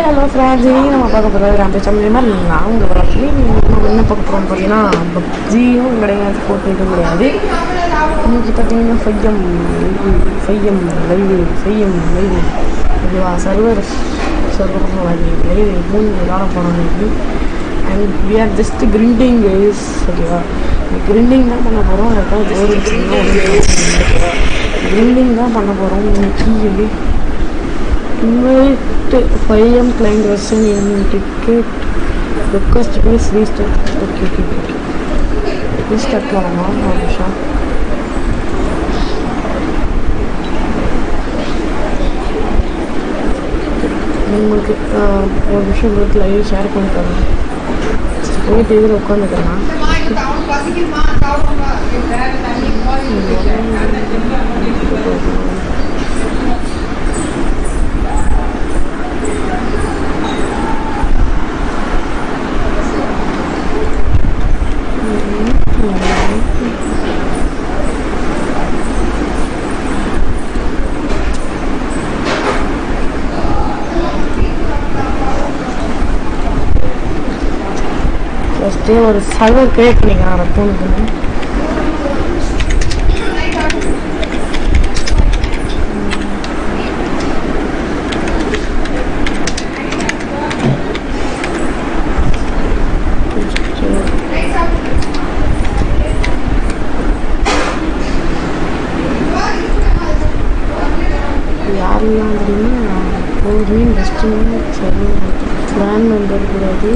Hello friends இன்றைக்கி நம்ம பார்க்க போகிறது நம்ம சமையல் மாதிரி நான் உங்களை வரப்பி நம்ம என்ன பார்க்க போகிறோம்னு பார்த்தீங்கன்னா பப்ஜியும் கிடையாது ஃபோர்ட்நைட்டும் கிடையாது இன்னைக்கு பார்த்தீங்கன்னா FiveM FiveM live FiveM live ஓகேவா சர்வர் சர்வர் லைவ் மூணு விளாட போகிறோம் இன்னைக்கு and we are just grinding is ஓகேவா கிரிண்டிங் தான் பண்ண போகிறோம் யாருக்காவது போர் வச்சுருந்தா ஓகேவா கிரிண்டிங் தான் பண்ண போகிறோம் இன்னைக்கு Invite 5M client version in ticket request please restart okay okay okay restart பண்ணலாமா ஒரு நிமிஷம் உங்களுக்கு ஆஹ், ஒரு நிமிஷம் உங்களுக்கு லைவ் ஷேர் பண்ணி தரேன் போயிட்டு இதில் உட்காந்துக்கிறேன் ஃபஸ்ட்டு ஒரு சர்வர் கிரியேட் பண்ணிக்கலாம் அந்த ஃபோனுக்கு யாரெல்லாம் தெரியுமா எப்போதுமே பெஸ்ட்டு சரி பிளான் வந்துடக்கூடாது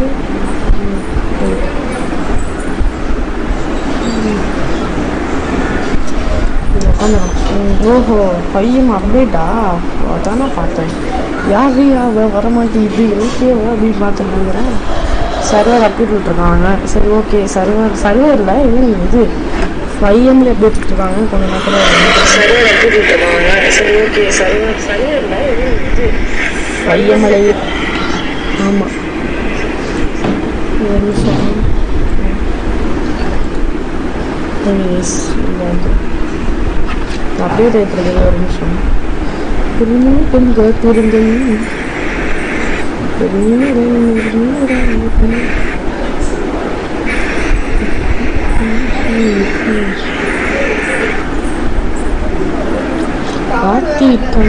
உட்காந்துரும் ஓஹோ பையன் அப்டேட்டா அதானே பார்த்தேன் யாரு அவ வரமாட்டேங்குது ஓகேவா அப்படின்னு பார்த்துருக்குறேன் சர்வர் அப்டேட் விட்டுருக்காங்க சரி ஓகே சர்வர் சர்வரில் இது இது ஃபைஎம்ல அப்டேட் விட்டுருக்காங்க கொஞ்ச நேரத்தில் சர்வர் அப்டேட் விட்டுருக்காங்க சரி ஓகே சர்வர் சர்வரில் இது ஃபைஎம்ல ஆமாம் ஒரு நிமிஷம் எஸ் அப்படியே டைப்றது ஒரு நிமிஷம் திரும்ப பொங்க திருங்கள் காத்தி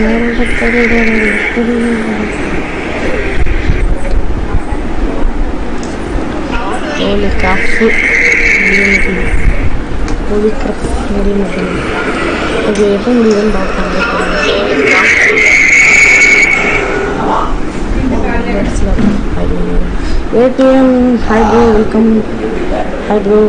ஹோலி கிராஃப்ட் ஹோலி கிராஃப்ட் முடியும் அது எப்போ முடியுதுன்னு பார்ப்பாங்க ATM hi bro welcome hi bro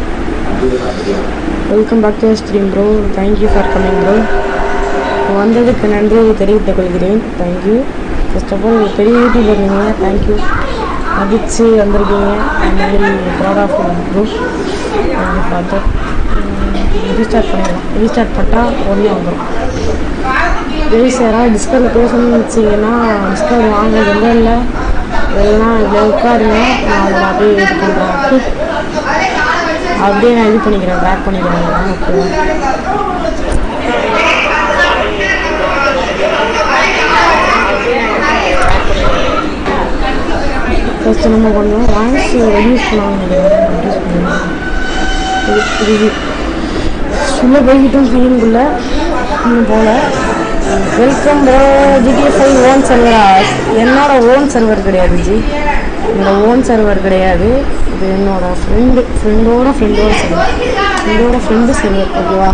welcome back to stream bro thank you for coming bro வந்ததுக்கு நன்றி தெரிவித்துக் கொள்கிறேன் தேங்க்யூ ஃபர்ஸ்ட் ஆஃப் ஆல் பெரிய யூடியூபர் நீங்கள் தேங்க்யூ மதிச்சு வந்திருக்கீங்க ப்ரௌட் ஆஃப் ப்ரோ பார்த்து ரீஸ்டார்ட் பண்ணிடலாம் ரீஸ்டார்ட் பண்ணால் உடனே வந்துடும் ப்ளீஸ் யாராவது டிஸ்கவுண்ட் பேசணும்னு வச்சிங்கன்னா டிஸ்கவுண்ட் வாங்க எந்த இல்லை இல்லைன்னா இதில் உட்காருங்க நான் அதில் அப்படியே இது பண்ணுறேன் அப்படியே நான் இது பண்ணிக்கிறேன் பேக் பண்ணிக்கிறேன் ஓகே ஃபஸ்ட்டு நம்ம கொஞ்சம் வாய்ஸ் ரெடியூஸ் பண்ணாமல் ரெடியூஸ் பண்ணுவோம் இது இது சும்மா போய்கிட்டும் ஃபீலிங்குள்ள இன்னும் போல welcome bro GTA five own சர்வரா என்னோட ஓன் சர்வர் கிடையாது ஜி என்னோட ஓன் சர்வர் கிடையாது இது என்னோட ஃப்ரெண்டு ஃப்ரெண்டோட ஃப்ரெண்டோட சர்வர் ஃப்ரெண்டோட ஃப்ரெண்டு சர்வர் ஓகேவா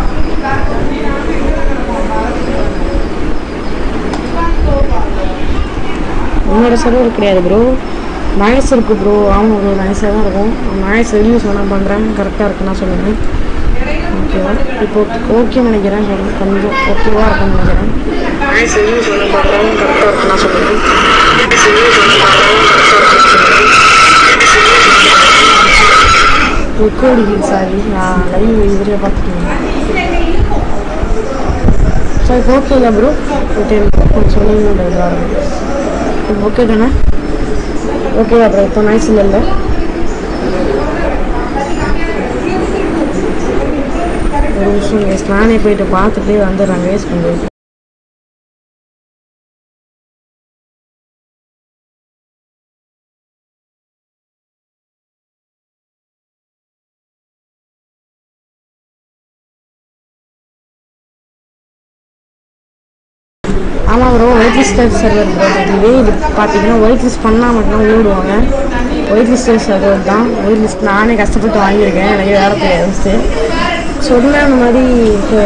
என்னோட சர்வர் கிடையாது ப்ரோ நாய்ஸ் இருக்கு ப்ரோ ஆமாம் ப்ரோ நாய்ஸாக தான் இருக்கும் நாய்ஸ் ரிவ்யூஸ் வேணால் பண்ணுறேன் கரெக்டாக இருக்குன்னா சொல்லுங்கள் ஓகேவா இப்போ ஓகே நினைக்கிறேன் கொஞ்சம் கொஞ்சம் ஓகேவா இருக்கும்னு நினைக்கிறேன் நாய்ஸ் ரிவ்யூஸ் வேணால் பண்ணுறேன் கரெக்டாக இருக்குன்னா சொல்லுங்கள் ரெக்கார்டிங் சாரி நான் லைவ் இதில் பார்த்துருக்கேன் சார் இப்போ ஓகே இல்லை ப்ரோ கொஞ்சம் சொன்னீங்க இதாக இருக்கும் ஓகே தானே ஓகேவா ப்ரோ இப்போ நாய்ஸ் இல்லை ஒரு நிமிஷம் நானே போயிட்டு பார்த்துட்டு வந்துடுறேன் வேஸ்ட் பண்ணுறது ஆமாம் bro white listed server bro இதுவே இது பார்த்தீங்கன்னா ஒயிட் லிஸ்ட் பண்ணால் மட்டும் விடுவாங்க ஒயிட் லிஸ்டட் சர்வர் தான் ஒயிட் லிஸ்ட் நானே கஷ்டப்பட்டு வாங்கியிருக்கேன் எனக்கு வேற தெரியாது சொன்னேன் அந்த மாதிரி இப்போ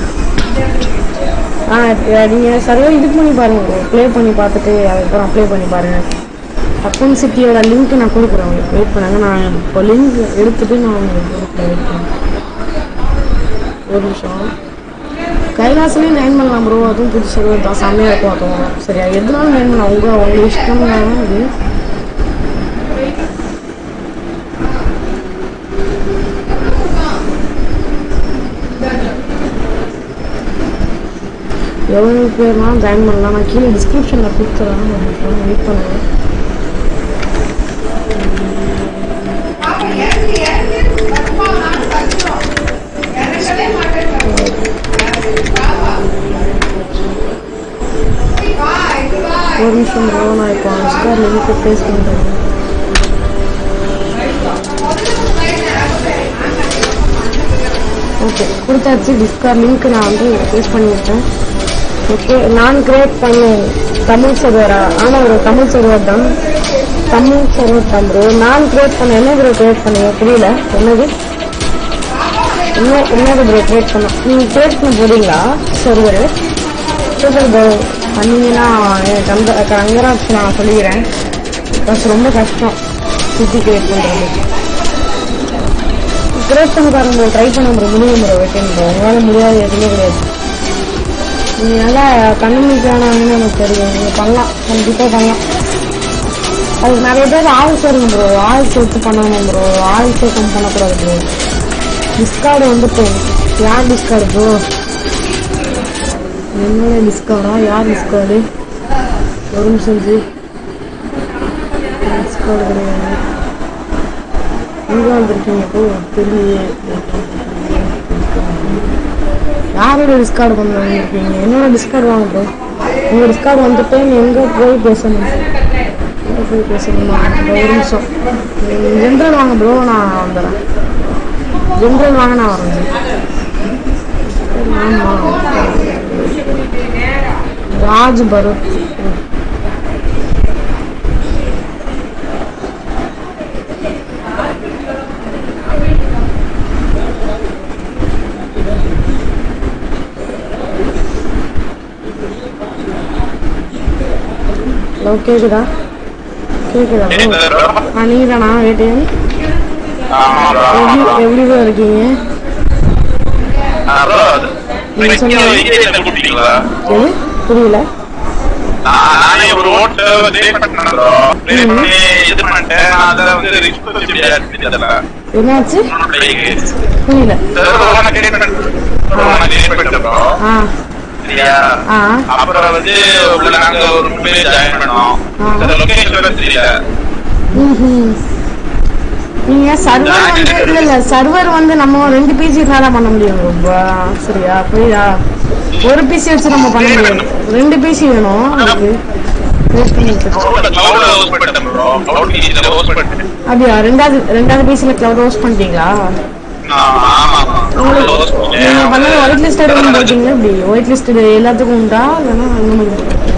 ஆ நீங்கள் சர்வர் இது பண்ணி பாருங்க ப்ரோ ப்ளே பண்ணி பார்த்துட்டு அதுக்கப்புறம் அப்ளை பண்ணி பாருங்கள் அக்கௌண்ட் சிட்டியோட லிங்க் நான் கொடுக்குறேன் உங்களுக்கு வெயிட் பண்ணுங்க நான் இப்போ லிங்க் எடுத்துட்டு நான் உங்களுக்கு கொடுக்குறேன் wait பண்ணுங்க. ஒரு நிமிஷம் கைலாசிலையும் நைன் பண்ணலாம் ப்ரோ அதுவும் புது சர்வர் தான் செம்மையாக இருக்கும் அதுவும் சரியா எதுனாலும் நைன் பண்ணலாம் உங்கள் உங்கள் இஷ்டம் தான் இது எவ்வளோ பேர்லாம் ஜாயின் பண்ணலாம் நான் கீழே டிஸ்கிரிப்ஷனில் கொடுத்துறேன் ஒரு நிமிஷம் வெயிட் பண்ணுவேன் ஒரு நிமிஷம் ப்ரோ நான் இப்போ ஸ்டார் லிங்க் ப்ளேஸ் பண்ணுறேன் ஓகே கொடுத்தாச்சு டிஸ்கார் லிங்க் நான் வந்து யூஸ் பண்ணியிருக்கேன் ஓகே நான் கிரியேட் பண்ணேன் தமிழ் சர்வரா ஆமாம் ப்ரோ தமிழ் சர்வர் தான் தமிழ் சர்வர் தான் ப்ரோ நான் கிரியேட் பண்ண என்ன ப்ரோ கிரியேட் பண்ணீங்க புரியல என்னது என்ன என்னது ப்ரோ கிரியேட் பண்ண நீங்கள் கிரியேட் பண்ண போறீங்களா சர்வர் சூப்பர் ப்ரோ பண்ணீங்கன்னா எனக்கு அந்த கங்கராஜ் நான் சொல்லிக்கிறேன் பிகாஸ் ரொம்ப கஷ்டம் சிட்டி கிரியேட் பண்ணுறது கிரியேட் பண்ணி பாருங்க ப்ரோ ட்ரை பண்ண ப்ரோ முடியும் ப்ரோ வெயிட்டிங் ப்ரோ உங்களால் முடியாது எதுவுமே கிடையாது நீங்கள் நல்லா கண்ணுமிக்கானவங்கன்னு எனக்கு தெரியும் நீங்கள் பண்ணலாம் கண்டிப்பாக பண்ணலாம் அதுக்கு நிறைய பேர் ஆள் சேருங்க ப்ரோ ஆள் சேர்த்து பண்ணணும் ப்ரோ ஆள் சேர்க்கம் பண்ணக்கூடாது ப்ரோ டிஸ்கார்டு வந்துட்டு யார் டிஸ்கார்டு ப்ரோ என்னோட டிஸ்கார்டா யார் டிஸ்கார்டு ஒரு நிமிஷம் ஜி டிஸ்கார்டு கிடையாது எங்கே வந்திருக்கீங்க இப்போ தெரியலையே யாரோட டிஸ்கார்டு கொண்டு வந்திருக்கீங்க என்னோட டிஸ்கார்டு வாங்க ப்ரோ உங்கள் டிஸ்கார்டு வந்துட்டு நீ எங்கே போய் பேசணும் எங்கே போய் பேசணுமா இந்த ஒரு நிமிஷம் ஜென்ரல் வாங்க ப்ரோ நான் வந்துடுறேன் ஜென்ரல் வாங்க நான் வரேன் ஜி ஆமாம் ராஜ் பரத் ஹலோ கேக்குதா கேக்குதா bro? ஆ நீங்கள் தானா வேட்டையன் எப்படி எப்படி bro இருக்கீங்க எது புரியல நானே ஒரு ஓட்டு ப்ளே பண்ணேன் ப்ரோ ப்ளே பண்ணி இது பண்ணிட்டேன் அதை வந்து ரிஸ்க் வச்சு முடியாது என்னாச்சு புரியல ஆ சரியா ஆ அப்புறம் வந்து உள்ள நாங்க ஒரு பேர் ஜாயின் பண்ணோம் அந்த லொகேஷன் தெரியல ம்ஹும். நீங்க சர்வர் வந்து இல்ல இல்ல சர்வர் வந்து நம்ம ரெண்டு பிசி தான் பண்ண முடியும் ரொம்ப சரியா புரியுதா ஒரு பிசி வச்சு நம்ம பண்ண முடியாது ரெண்டு பிசி வேணும் அதுக்கு create பண்ணி வச்சிருக்கோம். கிளவுட் ஹவுஸ் பண்ணிட்டேன் ப்ரோ கிளவுட் பிசில ஹோஸ்ட் பண்ணிட்டேன் அப்படியா ரெண்டாவது ரெண்டாவது பிசில கிளவுட் ஹோஸ்ட் பண்ணிட்டீங்களா ஆமா ஆமா உங்களுக்கு host பண்ணிட்டேன். நீங்க பண்ணது ஒயிட் லிஸ்டட் ஒன்று போட்டீங்க இப்படி ஒயிட் லிஸ்டட் எல்லாத்துக்கும் உண்டா இல்லைன்னா அந்த மாதிரி போட்டீங்களா?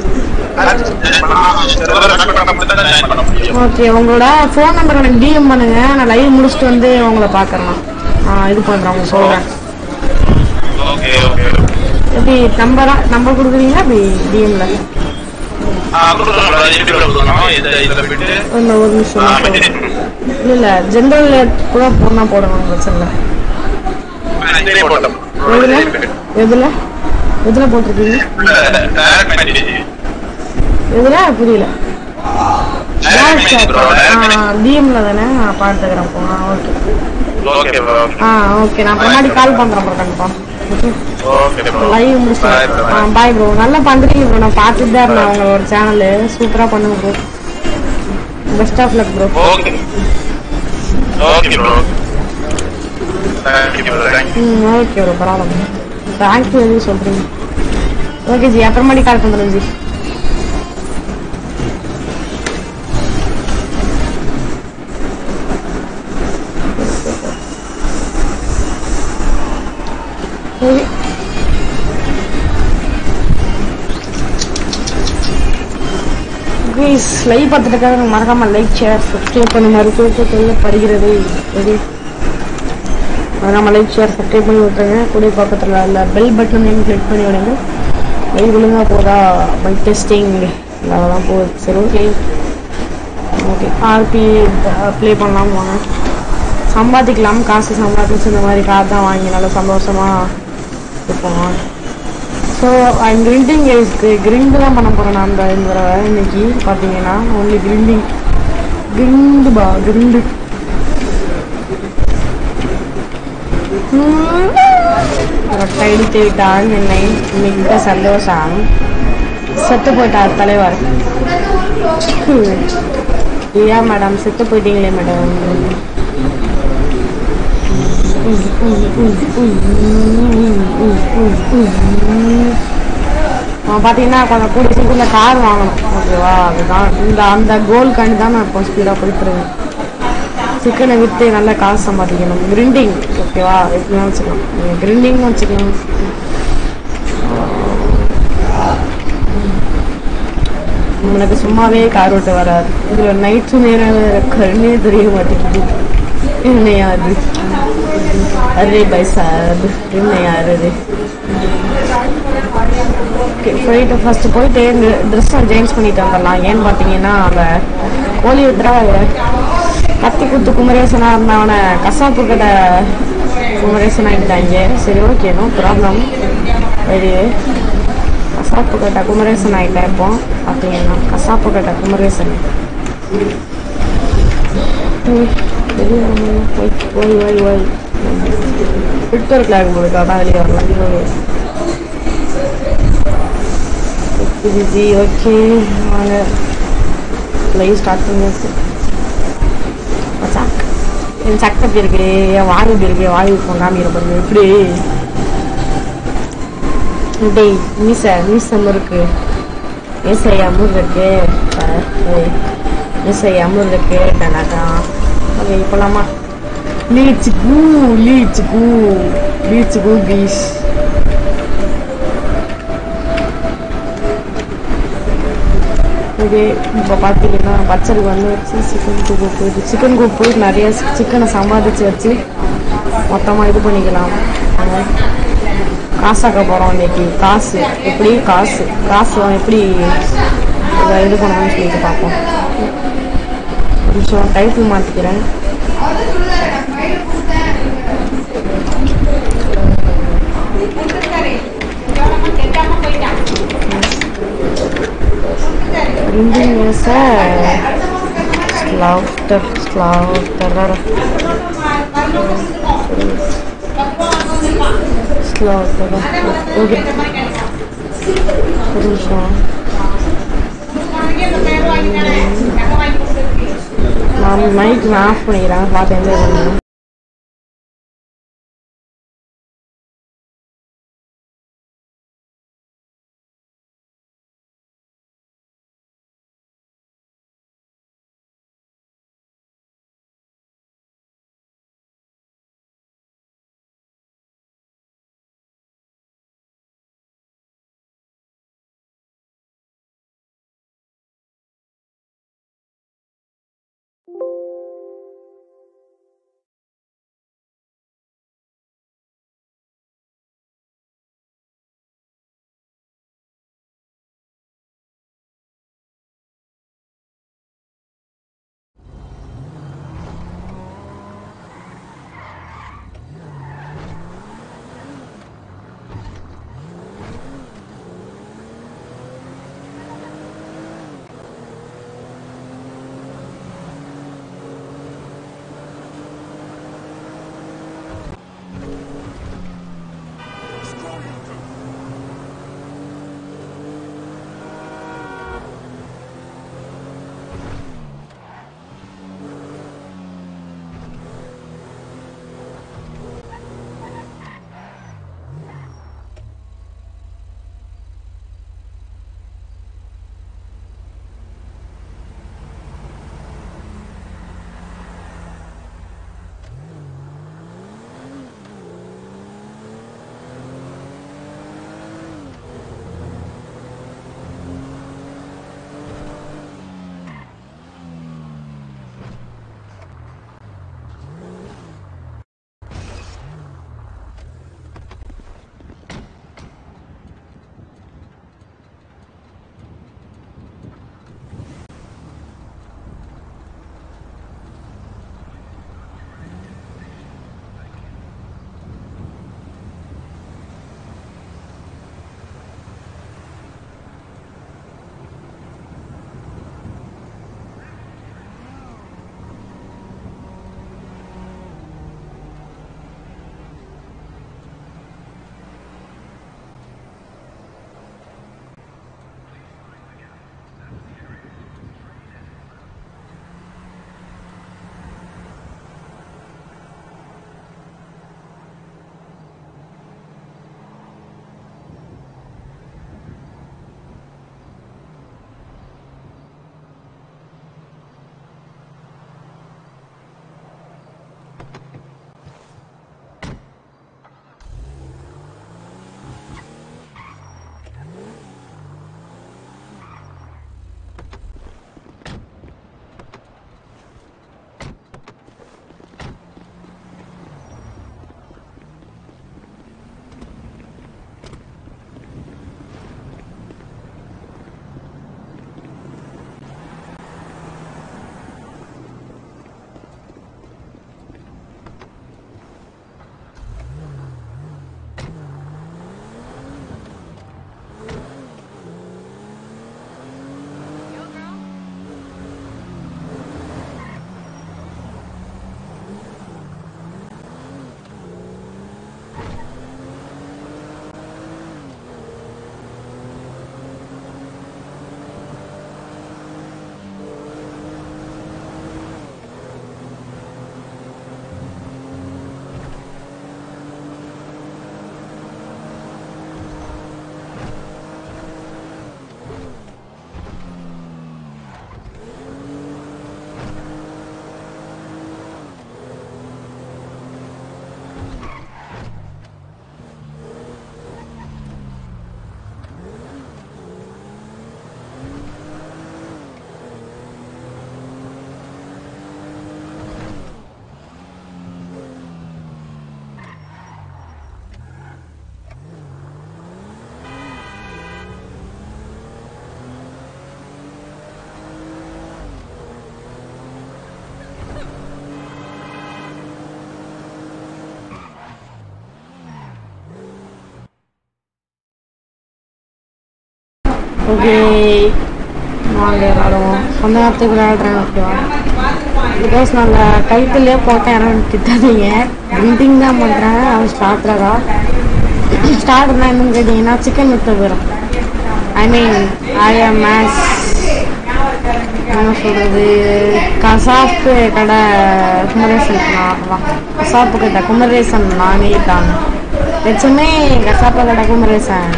server connect பண்ண மட்டும் தான் join பண்ண முடியும். ஓகே உங்களோட ஃபோன் நம்பர் எனக்கு டிஎம் பண்ணுங்க நான் லைவ் முடிச்சுட்டு வந்து உங்களை பார்க்குறேன் நான் இது பண்ணுறேன் உங்களுக்கு சொல்கிறேன் Okay, okay. எப்படி நம்பரா நம்பர் கொடுக்குறீங்களா அப்படி டிஎம்ல ஆ, கொடுக்குறோம் bro. எப்படி bro கொடுக்கணும்? இது- இதுல போயிட்டு, ஒரு ஒரு நிமிஷம் ஆ, நான் message சொல்றேன். இல்ல இல்ல ஜென்ரல் கூட போனா போடணும் பிரச்சனை இல்லை message போட்டோம். எதுல எதுல எதுல போட்டிருக்கீங்க உள்ள direct message. எதுல புரியல Direct message bro, direct message. டிஎம்ல தானே நான் பார்த்துக்கிறேன் அப்போ ஓகே Okay bro, okay. ஆ ஓகே நான் முன்னாடி கால் பண்றேன் ப்ரோ கண்டிப்பா okay Okay bro. Live Bye bro. முடிச்சுட்டு பாய் ப்ரோ நல்லா பண்றீங்க ப்ரோ நான் பார்த்துட்டு தான் இருந்தேன் உங்களோட சேனலு சூப்பரா பண்ணுங்க bro best of luck bro Okay. Okay bro. Thank you bro, thank you. ம் ஓகே ப்ரோ பரவாயில்ல தேங்க்யூ எதுவும் சொல்கிறீங்க ஓகே ஜி அப்புறமாடி கால் பண்ணுறேன் ஜி ஓகே கைஸ் லைவ் பார்த்துட்டு இருக்காங்க மறக்காம லைக் ஷேர் சப்ஸ்கிரைப் பண்ண மாதிரி கேட்கப்படுகிறது இது மறக்காம லைக் ஷேர் சப்ஸ்கிரைப் பண்ணி விட்டுருங்க கூட பக்கத்தில் உள்ள பெல் பட்டனையும் கிளிக் பண்ணி விடுங்க லைவ் ஒழுங்காக போதா மைக் டெஸ்டிங் அதெல்லாம் போகுது சரி ஓகே ஓகே ஆர்பி ப்ளே பண்ணலாம் வாங்க சம்பாதிக்கலாம் காசு சம்பாதிச்சு இந்த மாதிரி கார் தான் வாங்கி நல்லா சந்தோஷமாக இருப்போம் ஸோ ஐம் கிரிண்டிங் இருக்கு கிரிண்டு தான் பண்ண போகிறேன் நான் அந்த இந்த தடவை இன்னைக்கு பார்த்தீங்கன்னா ஒன்லி கிரிண்டிங் கிரிண்டு பா கிரிண்டு ரொட்டடித்து விட்டான் என்னை மிக்க சந்தோஷம் செத்து போயிட்டார் தலைவர் ஏன் மேடம் செத்து போயிட்டீங்களே மேடம் அவன் பார்த்தீங்கன்னா கொஞ்சம் கூடிய சீக்கிரம் கார் வாங்கணும் ஓகேவா அதுதான் இந்த அந்த கோல்காண்டி தான் நான் இப்போ ஸ்பீடாக போயிட்டுருக்கேன் சிக்கனை விற்று நல்ல காசு சம்பாதிக்கணும் கிரிண்டிங் ஓகேவா எப்படிலாம் வச்சுக்கலாம் நீங்கள் கிரிண்டிங்னு வச்சுக்கலாம் உனக்கு சும்மாவே கார் ஓட்ட வராது இதில் நைட்டு நேரம் கண்ணே தெரிய மாட்டேங்குது என்ன யாரு அரே பை சார் என்ன யார் அது ஓகே போயிட்டு ஃபஸ்ட்டு போயிட்டு ட்ரெஸ்ஸை சேஞ்ச் பண்ணிட்டு வந்துடலாம் ஏன்னு பார்த்தீங்கன்னா அந்த கோழி விட்டுறா கத்தி குத்து குமரேசனா இருந்தவனை கசாப்பு கடை குமரேசன் ஆகிட்டாங்க சரி ஓகே நோ ப்ராப்ளம் சரி கசாப்பு கடை குமரேசன் ஆகிட்டேன் இப்போ பார்த்தீங்கன்னா கசாப்பு கடை குமரேசன் ம், வெளிய வரணும். போய் போய் போய் போய் விக்டர் கிளாக் போடுக்கா அதான் வெளியே வரலாம் ஜி ஓகே வாங்க லைவ் ஸ்டார்ட் பண்ணியாச்சு சக் என் சக் எப்படி இருக்கு என் வாயு எப்படி இருக்கு வாயு இப்போ காமிக்கிற பாருங்க எப்படி டேய் மீச மீச முறுக்கு மீசை அமுர் இருக்கு மீசை அமுர் இருக்கு டனாக்கா ஓகே போலாமா லீச்சு கூ லீச்சு கூ லீச்சு கூ பீஸ் ஓகே இப்போ பார்த்தீங்கன்னா பச்சருக்கு வந்து வச்சு சிக்கன் கூப்பு போயிட்டு சிக்கன் கூப்பு போயிட்டு நிறைய சிக்கனை சம்பாதிச்சு வச்சு மொத்தமாக இது பண்ணிக்கலாம் ஆமா. காசாக்க போகிறோம் இன்னைக்கு காசு எப்படி காசு காசு எப்படி இதை இது பண்ணணும்னு சொல்லிட்டு பார்ப்போம் ஒரு நிமிஷம் டைட்டில் மாற்றிக்கிறேன் Reading is a slaughter, slaughter, slaughter. Okay. ஒரு நிமிஷம் நான் மைக் ஆஃப் பண்ணிக்கிறேன் பார்த்து என்ஜாய் பண்ணுங்க ஓகே வாங்க விளாடுவோம் சொந்த நேரத்துக்கு விளையாடுறேன் ஓகேவா பிகாஸ் நாங்கள் டைட்டிலே போட்டேன் யாரும் திட்டாதீங்க பில்டிங் தான் பண்ணுறேன் அவன் ஸ்டார்டர் தான் ஸ்டார்டர்னா என்னன்னு கேட்டிங்கன்னா சிக்கன் வித்து போயிடும் ஐ மீன் ஐ எம் மேஸ் என்ன சொல்கிறது கசாப்பு கடை குமரேசன் நான் வா கசாப்பு கடை குமரேசன் நானே தான் வச்சுமே கசாப்பு கடை குமரேசன்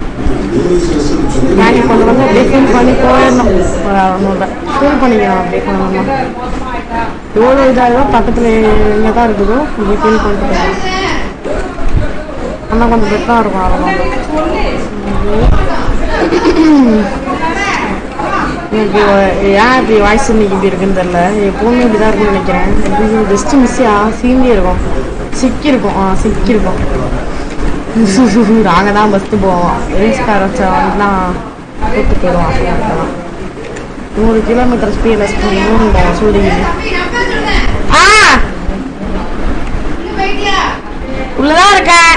நான் இப்போ வந்து அப்படியே ஃபீல் பண்ணி போயிடணும் ஒரு ஒன்றும் இல்லை ஃபீல் பண்ணிக்கணும் அப்படியே கொஞ்சம் எவ்வளோ இதாக பக்கத்தில் எங்கே தான் இருக்குதோ அப்படியே ஃபீல் பண்ணிட்டு போயிடணும் ஆனால் கொஞ்சம் பெட்டராக இருக்கும் அதெல்லாம் எனக்கு ஏன் இப்படி வாய்ஸ் இன்னைக்கு இப்படி இருக்குன்னு தெரில எப்பவுமே இப்படி தான் இருக்குன்னு நினைக்கிறேன் ஜஸ்ட் மிஸ்ஸா சீந்தி இருக்கும் சிக்கியிருக்கும் ஆ சிக்கியிருக்கும் நாங்கள் தான் பஸ்ட்டு போவோம் ரேஸ்கார் வச்ச வந்துலாம் கூட்டு போயிடுவோம் அப்படிலாம் நூறு கிலோமீட்டர் ஸ்பீடில் ஸ்பீட் சூழ்நிலை ஆ உள்ளதான் இருக்கேன்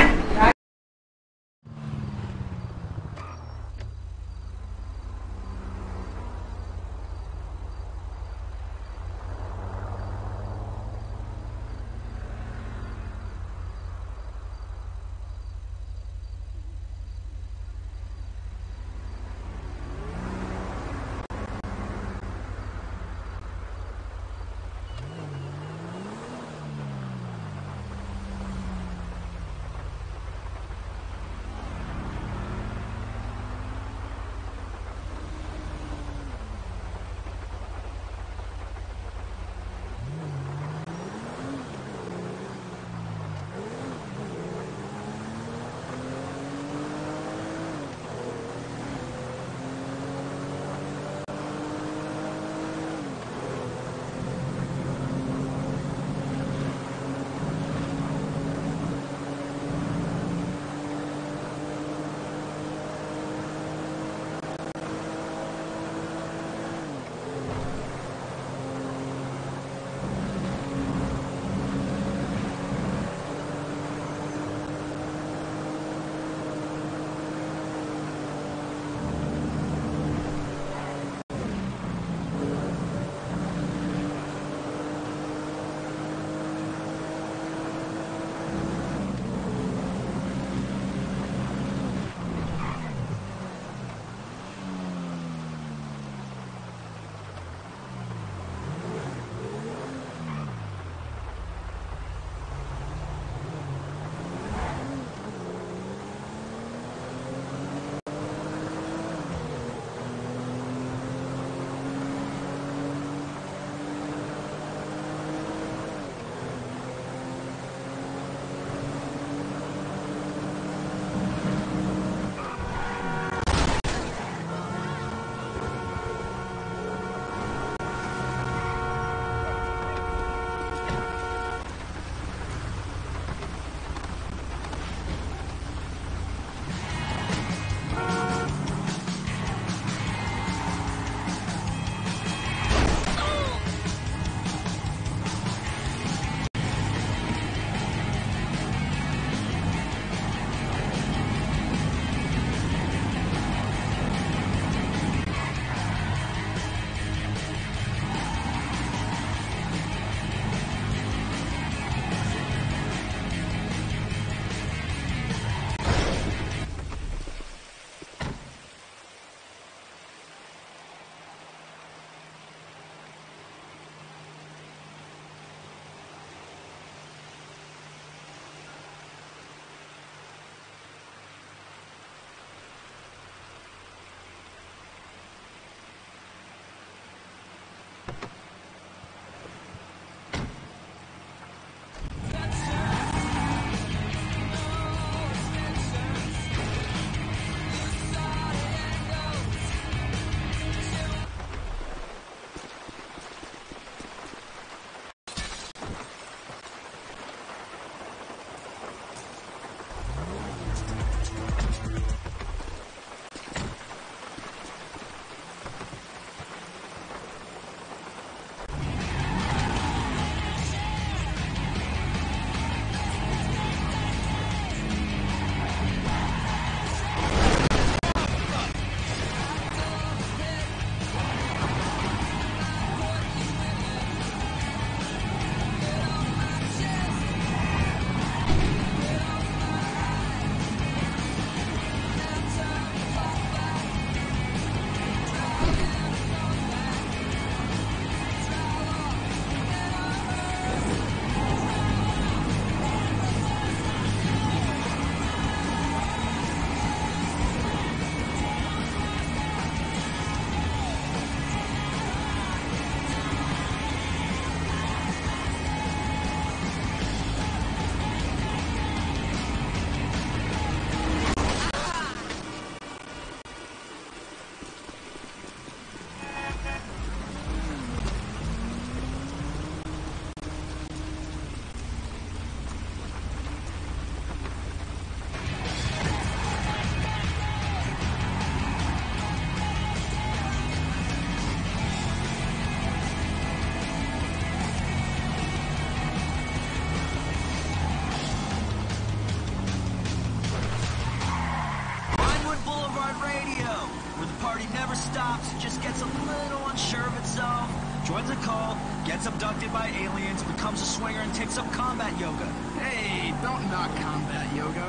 cops, just gets a little unsure of itself, joins a cult, gets abducted by aliens, becomes a swinger, and takes up combat yoga. Hey, don't knock combat yoga.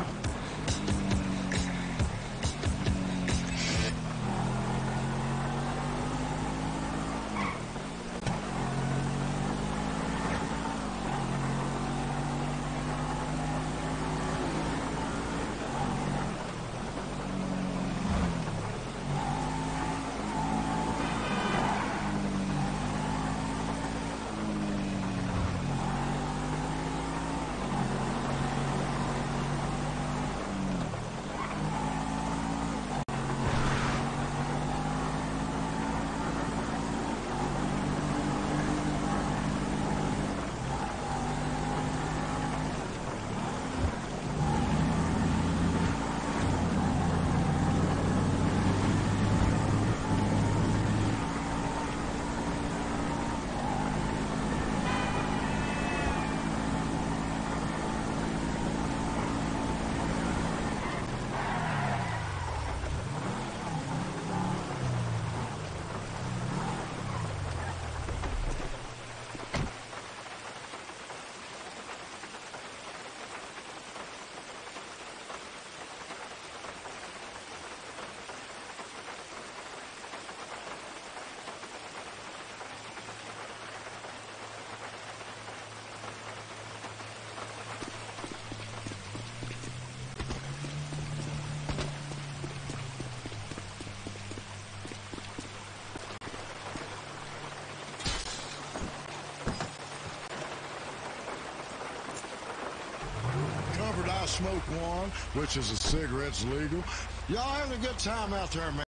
Comfort, I smoke one, which is a cigarette's legal. Y'all having a good time out there, man?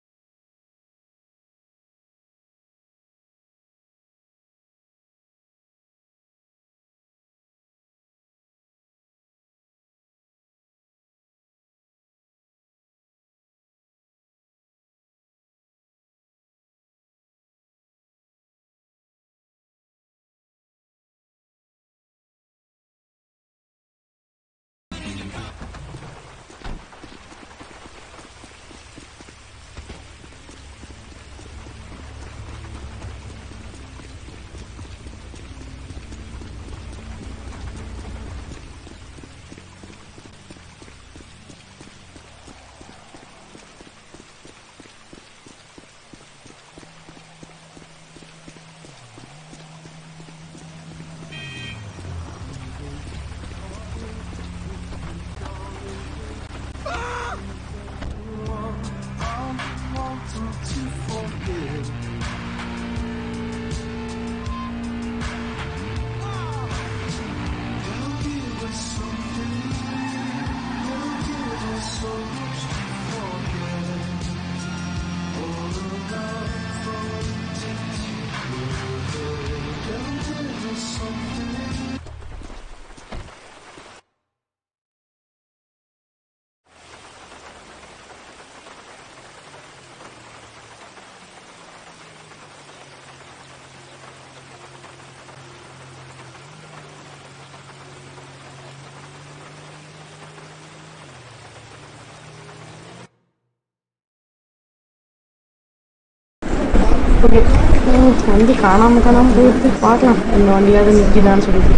Okay ம், வண்டி காணாம காணாம போயிட்டு பார்க்கலாம் இந்த வண்டியாவது நிற்கிதான்னு சொல்லிட்டு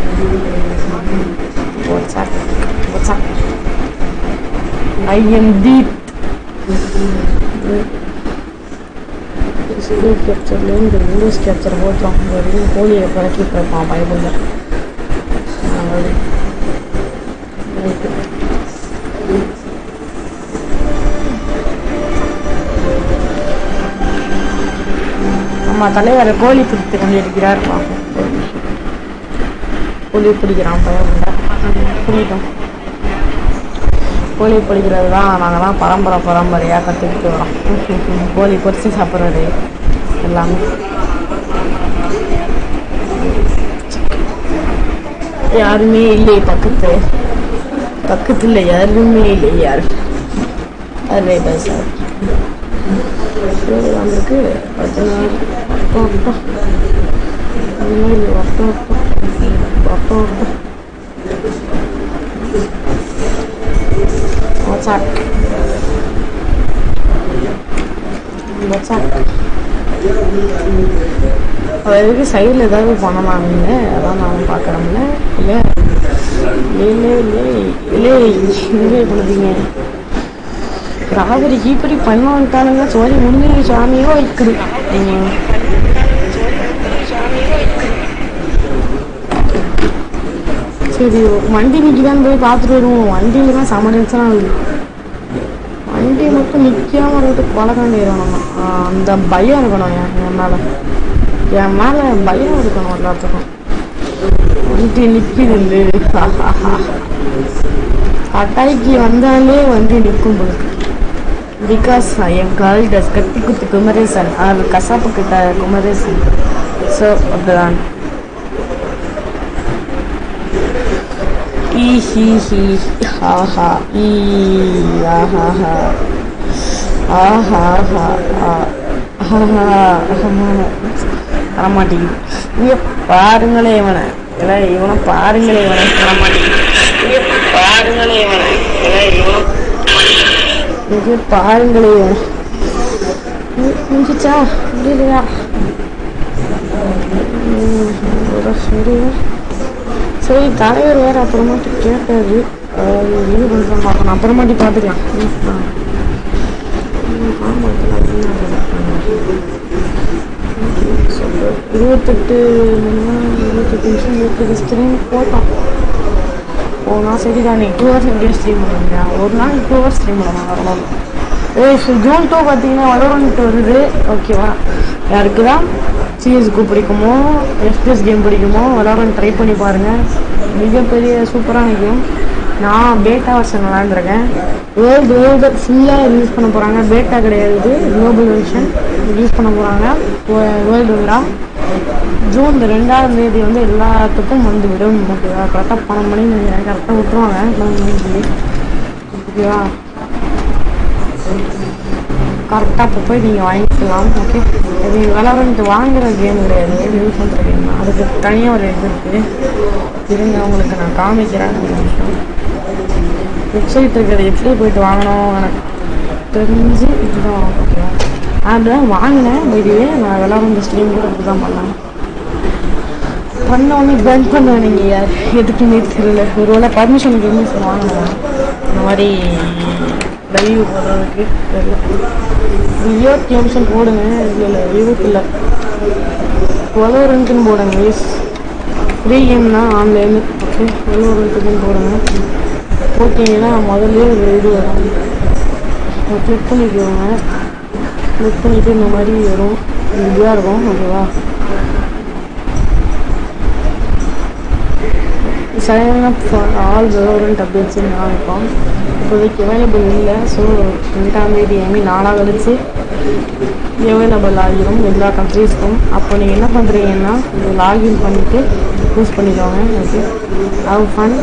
WhatsApp WhatsApp I am deep screen கேப்சர்லேருந்து விண்டோஸ் கேப்சர் போட்டுரும் வரையும் கோழியை பறக்கிட்டு இருப்பான் பயபுள்ள நம்ம தலைவர் கோழி பிடித்து கொண்டிருக்கிறார் பார்ப்போம் ஒரு நிமிஷம். கோழி பிடிக்கிறான் பயபுள்ள பிடிக்கும் கோழி பிடிக்கிறது தான் நாங்கள்லாம் பரம்பரை பரம்பரையாக கற்றுக்கிட்டு வரோம் கோழி பொரிச்சு சாப்பிட்றது எல்லாமே யாருமே இல்லை பக்கத்து பக்கத்தில் யாருமே இல்லை யார் அதில் இல்லை சார் வந்திருக்கு பத்து நாள் அப்பா அப்பா பதினேழு அப்பா அப்பா அப்பா அப்பா வாட்ஸ்அப் மச்சான் அதுக்கு சைடில் ஏதாவது பண்ணலாம் நீங்கள் அதான் நான் பார்க்குறோம்ல இல்லை இல்லை இல்லை இல்லை இல்லை பண்ணுறீங்க ராவரிக்கு இப்படி பண்ண வந்துட்டானுங்க சோழி முடிஞ்சு சாமியோ வைக்குது ம். சரி வண்டி நிற்கிதான்னு போய் பார்த்துட்டு வருவோம் வண்டியில தான் செம டென்ஷன் ஆகுது வண்டி மட்டும் நிற்காம ரோட்டு பழக்கம் நம்ம ஆஹ் அந்த பயம் இருக்கணும் என் என் மேலே என் மேலே பயம் இருக்கணும் எல்லாத்துக்கும் வண்டி நிற்கிது அட்டாய்க்கு வந்தாலே வண்டி நிற்கும் போது பிகாஸ் என் கால் டஸ் கத்தி குத்து குமரேசன் அது கசாப்பு கிட்ட குமரேசன் ஸோ அப்படிதான் ஈ ஹி ஹி ஹா ஹா ஈ ஆஹா ஹா ஆஹா ஹா ஆஹா வரமாட்டேங்குது இங்க பாருங்களே இவனை இல்லை இவனை பாருங்களே இவனை வரமாட்டேங்குது இங்க பாருங்களே இவனை இல்லை இவனை இங்கே பாருங்களே இவனை மு- முடிஞ்சிச்சா முடியலையா ம், ஒரு சரி சரி தலைவர் வேறு அப்புறமாட்டி கேட்டாரு அது இது பண்ணுற பார்க்கணும் அப்புறமாட்டி பார்த்துக்கலாம் ம், ஆ. ம், ஆமா, இதெல்லாம் என்ன இது? ம், சொல்லு. இருபத்தெட்டு மணி நேரம், இருபத்தெட்டு நிமிஷம் இருபத்தெட்டு ஸ்ட்ரீம் போட்டோம் போனா சரிதான் டூ ஹவர்ஸ் எப்படியும் ஸ்ட்ரீம் பண்ணுங்க ஒரு நாள் டூ ஹவர்ஸ் ஸ்ட்ரீம் பண்ணலாம் வரலாம் ஏய் ஸோ ஜூன் டூ பார்த்தீங்கன்னா வளரன்ட்டு வருது ஓகேவா யாருக்கு தான் சிஎஸ்க்கு பிடிக்குமோ எஃபிஎஸ் கேம் பிடிக்குமோ வளரன் ட்ரை பண்ணி பாருங்கள் மிகப்பெரிய சூப்பரான கேம் நான் பேட்டா வருஷன் விளாண்டுருக்கேன் வேர்ல்டு வேர்ல்டு ஃபுல்லாக ரிலீஸ் பண்ண போகிறாங்க பேட்டா கிடையாது இது குளோபல் வெர்ஷன் ரிலீஸ் பண்ண போகிறாங்க வேர்ல்டு விழா ஜூன் ரெண்டாம் தேதி வந்து எல்லாத்துக்கும் வந்து விடும் ஓகேவா கரெக்டாக பன்னெண்டு மணிக்கு நினைக்கிறேன் கரெக்டாக விட்டுருவாங்க பன்னெண்டு மணிக்கு ஓகேவா கரெக்டாக அப்போ போய் நீங்கள் வாங்கிக்கலாம் ஓகே இது விளாட்றது வாங்குற கேம் கிடையாது யூஸ் பண்ணுற கேம் தான் அதுக்கு தனியாக ஒரு இது இருக்குது இருங்க உங்களுக்கு நான் காமிக்கிறேன் ஒரு நிமிஷம் வெப்சைட் இருக்கிறது எப்படி போயிட்டு வாங்கணும் எனக்கு தெரிஞ்சு இதுதான் ஓகேவா அதுதான் வாங்கினேன் இதுவே நான் விளாட்ற ஸ்ட்ரீம் கூட இப்படி தான் பண்ணேன் பண்ண உடனே பென் பண்ணுவேன் நீங்கள் யார் எதுக்குமே தெரியல ஒரு வேளை பர்மிஷனுக்கு இருந்து வாங்கினேன் இந்த மாதிரி லைவ் போடுறதுக்கு தெரியல வியோ கேம்ஸ்னு போடுங்க இல்லை இல்லை விவோக்கு இல்லை வலோரண்ட்டுன்னு போடுங்க எஸ் ஃப்ரீ கேம் தான் ஆன்லைனு ஓகே வலோரண்ட்டுன்னு போடுங்க போட்டிங்கன்னா முதல்ல ஒரு இது வரும் கிளிக் பண்ணிக்கோங்க கிளிக் பண்ணிவிட்டு இந்த மாதிரி வரும் இதுவாக இருக்கும் ஓகேவா sign up for all government அப்டேட்ஸ்னு காமிப்போம் இப்போதைக்கு அவைலபிள் இல்லை ஸோ ரெண்டாம் தேதி ஐ மீன் நாளாக கழிச்சு அவைலபிள் ஆகிரும் எல்லா கண்ட்ரீஸ்க்கும் அப்போ நீங்கள் என்ன பண்ணுறீங்கன்னா லாகின் பண்ணிவிட்டு யூஸ் பண்ணிக்கோங்க ஓகே ஹவ் ஃபன்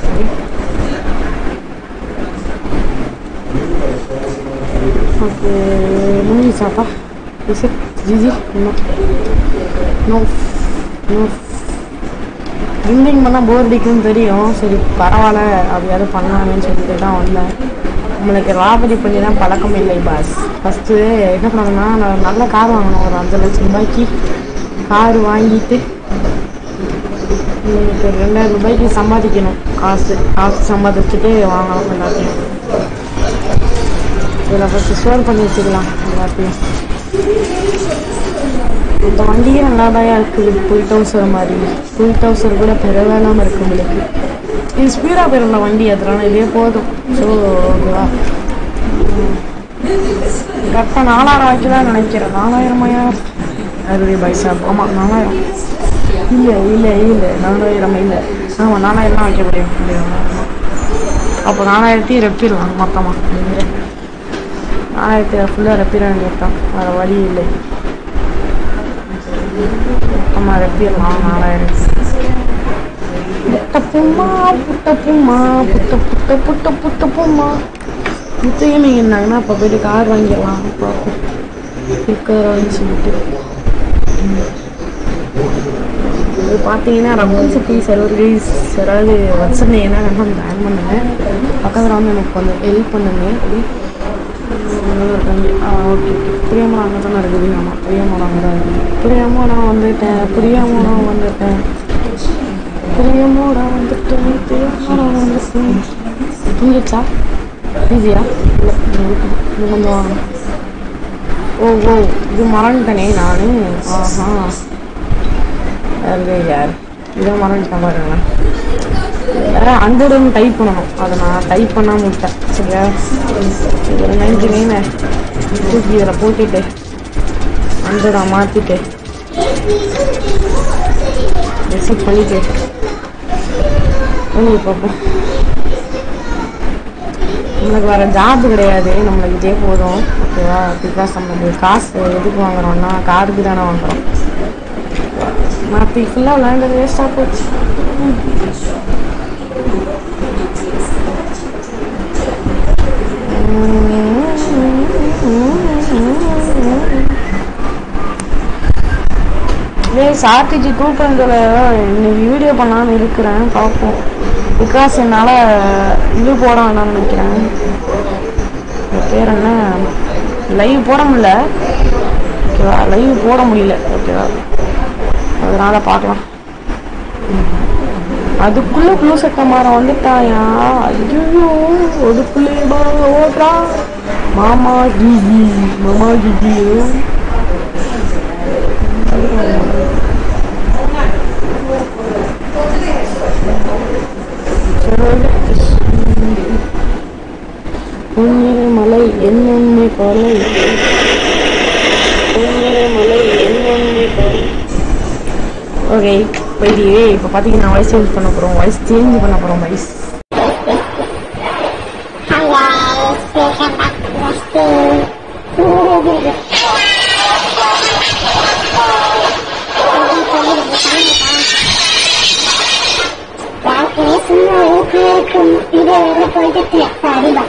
ஓகே முடிஞ்சிச்சாப்பா is it GG no no no drinking பண்ணால் போர் அடிக்கும்னு தெரியும் சரி பரவாயில்ல அப்படியாவது பண்ணலாமேன்னு சொல்லிட்டு தான் வந்தேன் நம்மளுக்கு ராபரி பண்ணி தான் பழக்கம் இல்லை பாஸ் ஃபஸ்ட்டு என்ன பண்ணணும்னா நான் நல்ல கார் வாங்கணும் ஒரு அஞ்சு லட்சம் ரூபாய்க்கு கார் வாங்கிட்டு உங்களுக்கு ரெண்டாயிரம் ரூபாய்க்கு சம்பாதிக்கணும் காசு காசு சம்பாதிச்சுட்டு வாங்கணும் எல்லாத்தையும் இதில் ஃபஸ்ட்டு ஸ்டோர் பண்ணி வச்சுக்கலாம் எல்லாத்தையும் இந்த வண்டியே நல்லா தான் இருக்குது ஃபுல் டவுசர் மாதிரி ஃபுல் டவுசர் கூட பெறவேணாமல் இருக்கு உங்களுக்கு இது ஸ்பீடாக போயிடல வண்டி அதனால இதே போதும் ஸோ ஓகேவா கரெக்டாக நாலாயிரம் வாய்க்கு தான் நினைக்கிறேன் நாலாயிரமாயா அறுபது பைசா ஆமாம் நாலாயிரம் இல்லை இல்லை இல்லை நாலாயிரம் இல்லை ஆமாம் நாலாயிரம் தான் வைக்க முடியும் முடியும் அப்போ நாலாயிரத்தி ரெப்பிடலாம் மொத்தமாக நாலாயிரத்தி ஃபுல்லாக ரெப்பிட வேண்டியதான் வேறு வழி இல்லை ஆமா ரெப்பிடலாம் நாலாயிரம் புட்ட பூமா புட்ட பூமா புட்ட புட்ட புட்ட புட்ட பூமா முத்தையுமே இருந்தாங்கன்னா அப்போ போயிட்டு கார் வாங்கிடலாம் பார்ப்போம் இருக்கிறான்னு சொல்லிட்டு இது பார்த்தீங்கன்னா ரமன் சிட்டி சர்வீஸ் யாராவது வச்சிருந்தீங்கன்னா நான் பேன் பண்ணுங்க பக்கத்தில் வந்து எனக்கு கொஞ்சம் ஹெல்ப் பண்ணுங்க ஆ ஓகே ஓகே பிரியமரம் அங்கே தானே இருக்குது ஆமாம் பிரியமரம் அங்கே தான் இருக்குது பிரியமரம் வந்துட்டேன் பிரியமரம் வந்துட்டேன் பிரியமரம் வந்துட்டேன் பிரியமரம் வந்துட்டேன் தூங்கிடுச்சா ஈஸியா இல்லை இது கொஞ்சம் ஓ ஓ இது மறந்துட்டனே நான் ஆஹா யாரு யார் இதை மறந்துட்டேன் பாருங்களேன் ஹண்ட்ரட்னு டைப் பண்ணணும் அதை நான் டைப் பண்ணாமல் விட்டேன் சரியா இதில் நைன்டி நைனை தூக்கி இதில் போட்டுட்டு ஹண்ட்ரடா மாற்றிட்டு ரிசீவ் பண்ணிட்டு பண்ணி பார்ப்போம் நம்மளுக்கு வேறு ஜாப் கிடையாது நம்மளுக்கு இதே போதும் ஓகேவா பிகாஸ் நம்மளுக்கு காசு எதுக்கு வாங்குறோம்னா காருக்கு தானே வாங்குறோம் மாற்றி ஃபுல்லாக விளையாண்டது வேஸ்ட்டாக போச்சு டேய் சார்டிஜி டூ பாயிண்டில் இன்னைக்கு வீடியோ பண்ணலான்னு இருக்கிறேன் பார்ப்போம் பிகாஸ் என்னால் இது போட வேணாம்னு நினைக்கிறேன் அது பேர் என்ன லைவ் போட முடியல ஓகேவா லைவ் போட முடியல ஓகேவா அதனால் பார்க்கலாம் அதுக்குள்ள ப்ளூ சட்டை மாற வந்துட்டாயா ஐயோ அதுக்குள்ளே ஓடுறா மாமா ஜிஜி மாமா ஜிஜி பொன்னிற மலை என்னென்ன கொலை பொன்னிற மலை என்னென்ன கொலை ஓகே போயிட்டு இப்போ பார்த்தீங்கன்னா வாய்ஸ் சேஞ்ச் பண்ண போகிறோம் வாய்ஸ் சேஞ்ச் பண்ண போகிறோம் voice Hi guys, welcome back to the stream. நான் பேசுனா ஊக்குவிக்கும் இது ஒரு போயிட்டு சரிதா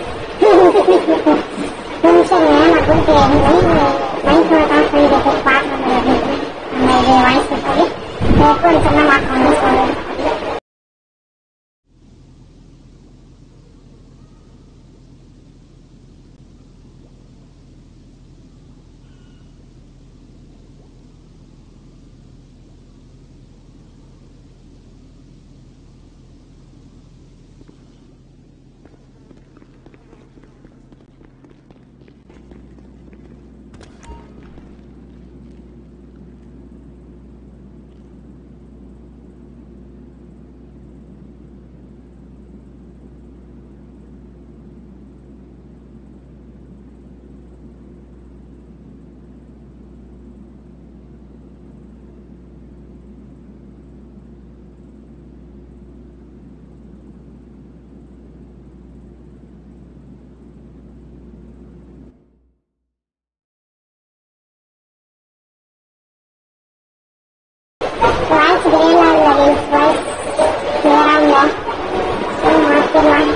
சரி நான் போயிட்டு லைஃப்ல தான் போயிட்டு பார்க்கணும் நம்ம இது வாய்ஸ் போய் எப்போ சொன்ன மாட்டோம்னு சொல்லுவேன் Rice granola is rice granola. மாத்திரலாம்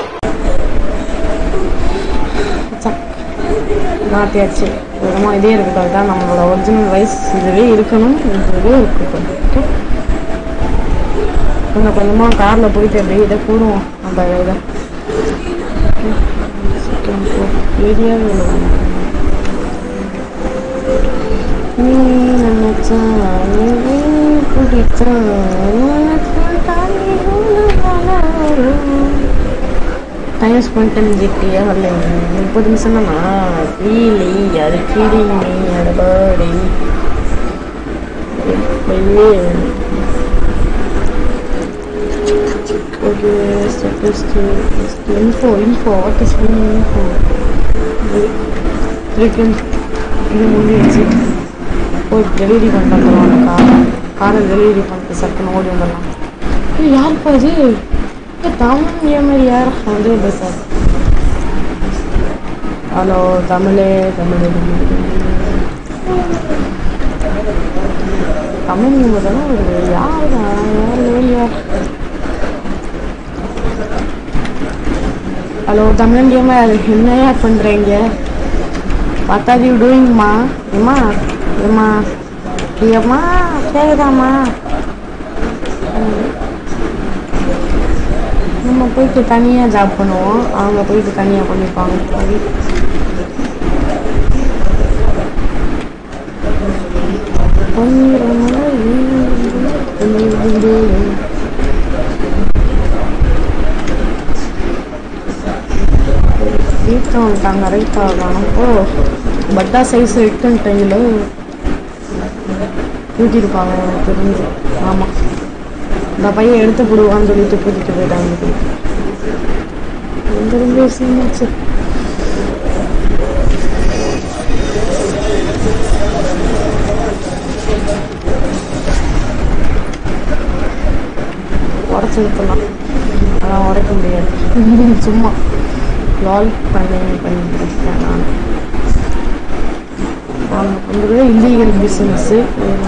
மாற்றியாச்சு விதமாக இதே இருக்கட்டும் தான் நம்மளோட ஒரிஜினல் வாய்ஸ் இதுவே இருக்கணும் இதுவே இருக்கட்டும் ஓகே கொஞ்சம் கொஞ்சமாக காரில் போயிட்டு அப்படியே இதை கூடுவோம் அந்த இதை ஏரியாவே நீ நினைச்சா நீ பிடிச்சா உனக்கு தானே உலகம் டைம் ஸ்பெண்ட் பண்ணிக்கிட்டே வரல முப்பது நிமிஷம் தானா ரீலி அது ஃபீலிங் மீ அது birthday okay info info what is info திருப்பி இது முடிஞ்சிடுச்சு போய் டெலிவரி பண்ணிட்டு வந்துடலாம் அந்த காரை காரை டெலிவரி பண்ணிட்டு சட்டுன்னு ஓடி வந்துடலாம் ஏய், யாருப்பா இது ஏ, தமிழ் ஏன் மாதிரி யார் வந்து பேசார் ஹலோ தமிழே தமிழே தமிழே தமிழ் நீங்கள் தானே ஒரு யார் யார் வேலையா ஹலோ தமிழன் கேமர் என்னையா பண்ணுறீங்க வாட் ஆர் யூ டூயிங்மா ஏம்மா ஏம்மா ஏம்மா கேக்குதாம்மா ம். நம்ம போயிட்டு தனியாக ஜாப் பண்ணுவோம் அவங்க போயிட்டு தனியாக பண்ணிப்பாங்க சரி வீட்டில் வந்துட்டாங்க ரைட் ஆகணும் ஓ பட்டா சைஸ் எட்டுன்ட்டீங்களோ ஊட்டியிருப்பாங்க எனக்கு தெரிஞ்சு ஆமாம் இந்த பையன் எடுத்து போடுவான்னு சொல்லிட்டு கூட்டிகிட்டு போயிட்டாங்க எந்த ரொம்ப விஷயமாச்சு உடச்சி ஊற்றலாம் அதான் உடைக்க முடியாது சும்மா லால் பண்ணி பண்ணிருக்கேன் நான் நாங்கள் பண்ணுறது இல்லீகல் பிஸ்னஸ்ஸு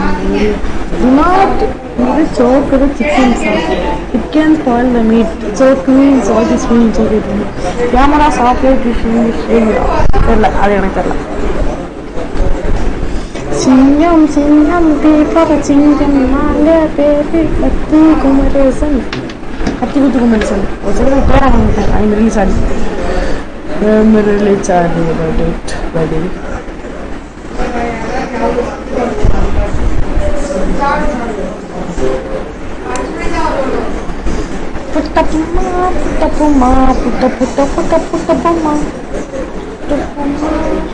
நாட் இது soak chicken chop it can spoil the meat soak means what is means okay camera சாப்பிட்டு தெரில அது எனக்கு தெரில சிங்கம் சிங்கம் பேப்பர் சிங்கம் நாங்க பேரு கத்து குமரேசன் கத்தி குத்து குமரேசன் ஒரு சில பேர வாங்கிட்டேன் ஐம் ரிலீஸ் ஆடி ரிலீஸ் ஆடி டேட் படி புட்ட பும்மா புட்ட பும்மா புட்ட புட்ட புட்ட புட்ட பும்மா புட்ட பும்மா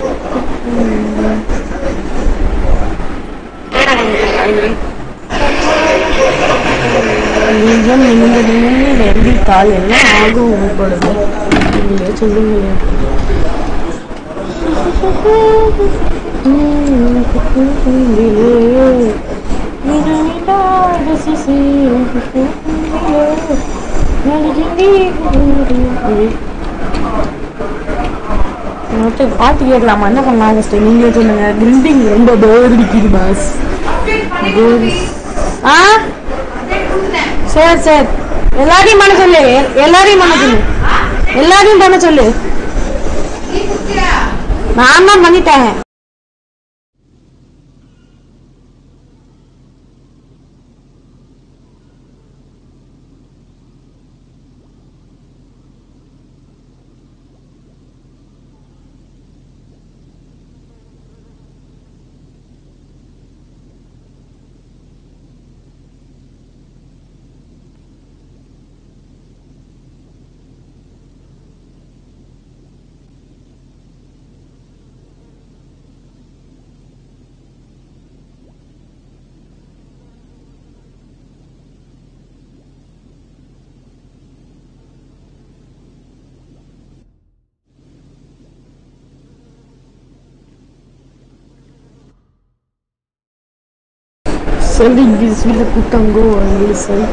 நீங்கள் நீங்கள் நீங்கள் நம்பித்தால் என்ன ஆகும் உங்களோடது நீங்களே சொல்லுங்களேன் பாட்டு கேட்கலாமா என்ன பண்ணலாம் ஃபஸ்ட்டு நீங்களே சொல்லுங்க பில்டிங் ரொம்ப போர் அடிக்குது பாஸ் ஆ சரி சரி எல்லாரையும் பண்ண சொல்லு எ- எல்லாரையும் பண்ண சொல்லு எல்லாரையும் பண்ண சொல்லு நான் தான் பண்ணிட்டேன் சொல்லி பிஸியில் கூட்டாங்கோ அவங்களுக்கு சரி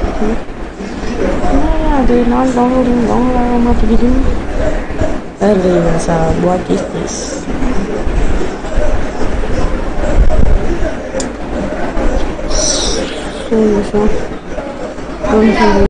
அது நான் டவுன்லோடிங் டவுன்லோட் ஆக மாட்டேங்குது Early WhatsApp, what is this? So, so, don't feel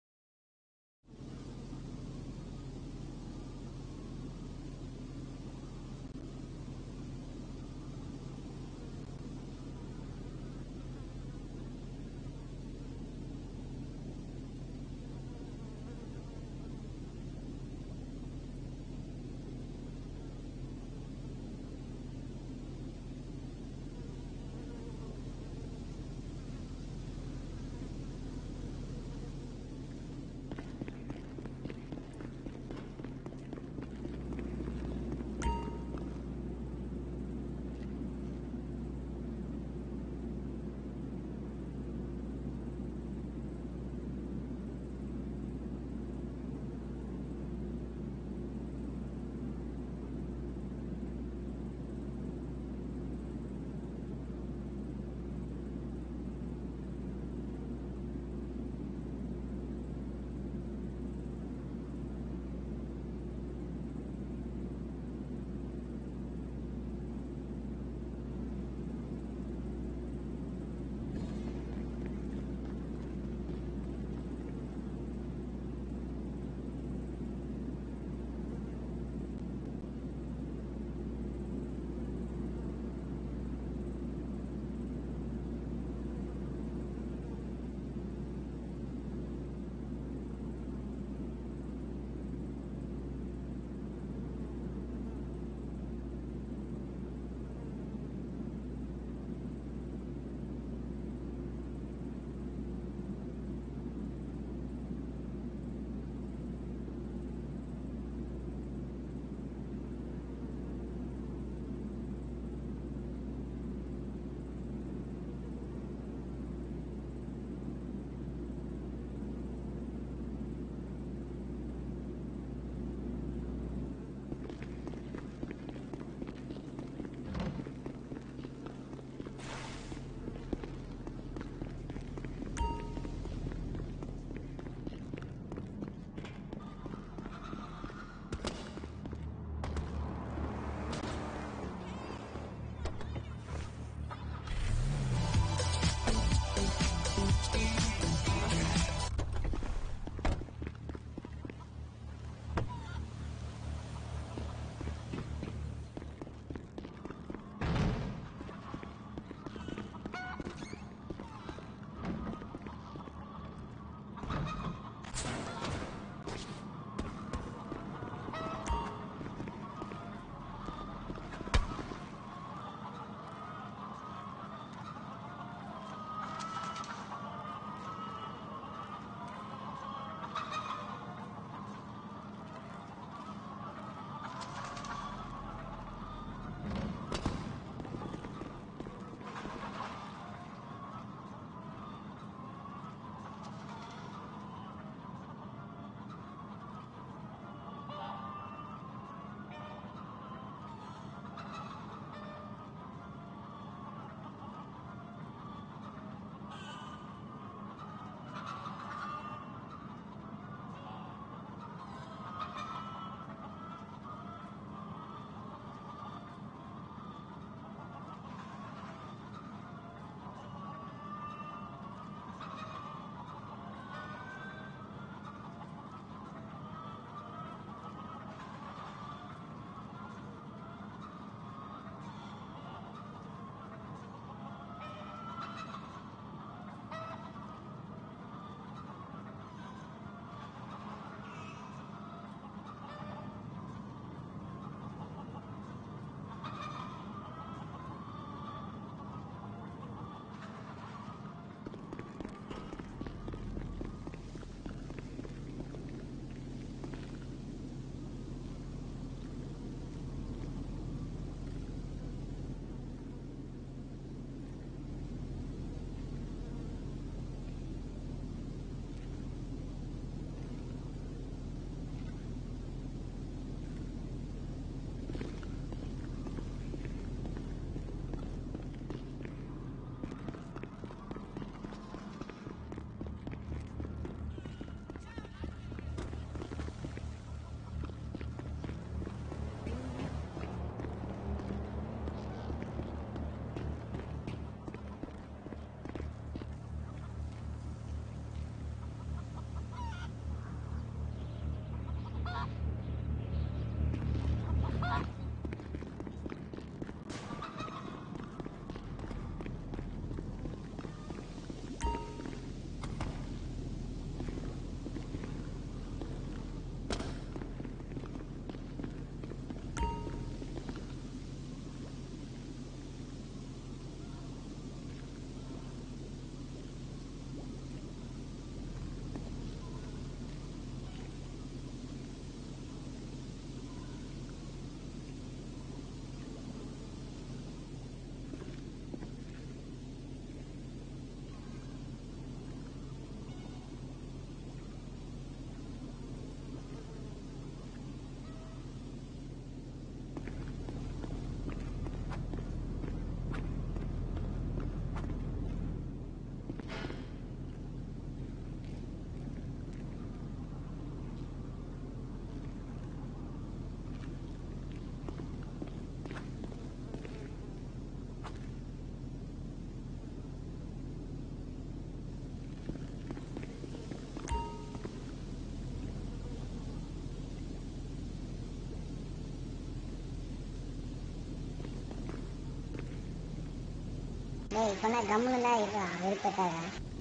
டேய் சொன்ன கம்முன்னு தான் இருக்கா வெறுப்பட்டாக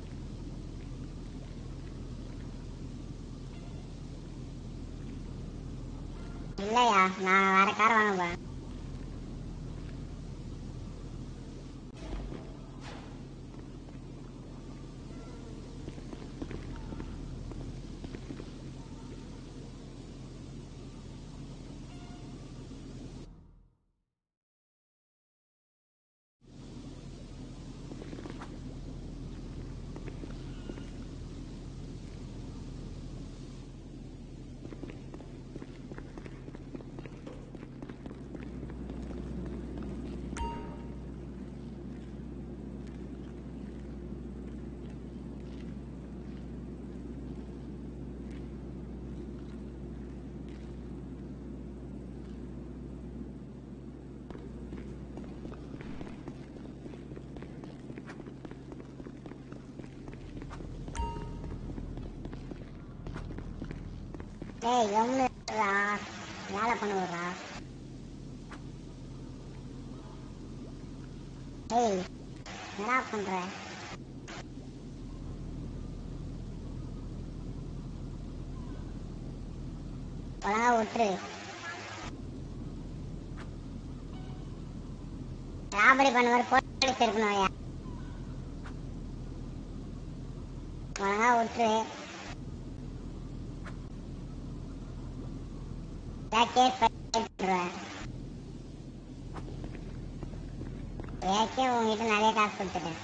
இல்லையா நான் வேற கார் வாங்க போறேன் டேய் கம்முன்னு இருடா. வேலை பண்ண விடுறா டேய் என்னடா பண்ற ஒழுங்கா விட்டுரு ராபரி பண்ண மாதிரி போலீஸ் இருக்கணும் ஐயா ஒழுங்கா விட்டுரு கேஸ் பண்ணிடுவேன் ஏக்கே உங்ககிட்ட நிறைய காசு கொடுத்துட்டேன்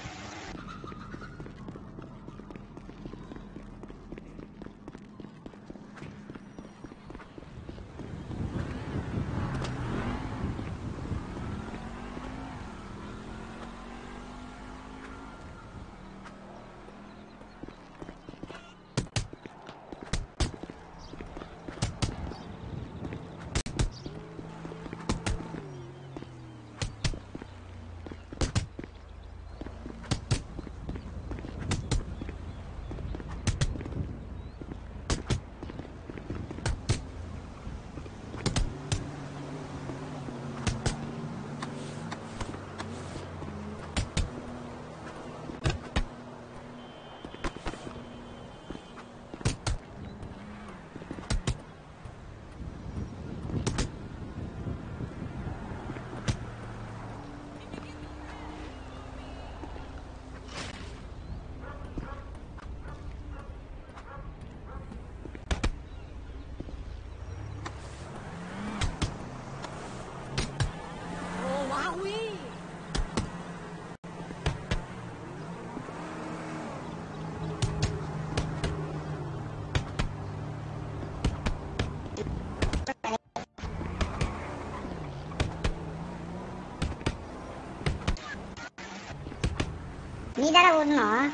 நீ தானே விடணும்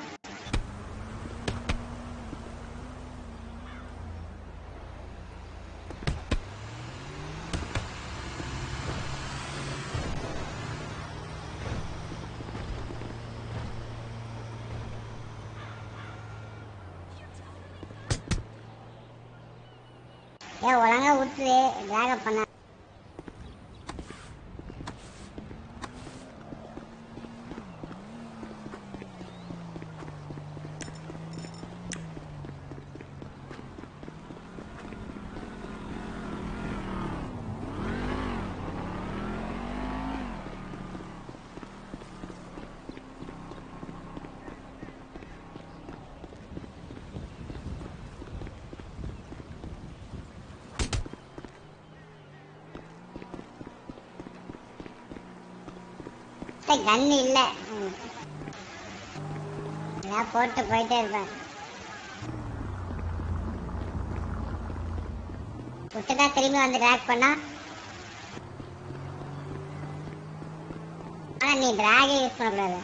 ஏ ஒழுங்கா விட்டுரு டிராக பண்ண கன் இல்ல ம். ஏதாவது போட்டு போயிட்டே இருப்பேன் விட்டுட்டா திரும்பி வந்து டிராக் பண்ணா ஆனா நீ டிராகே யூஸ் பண்ணக்கூடாது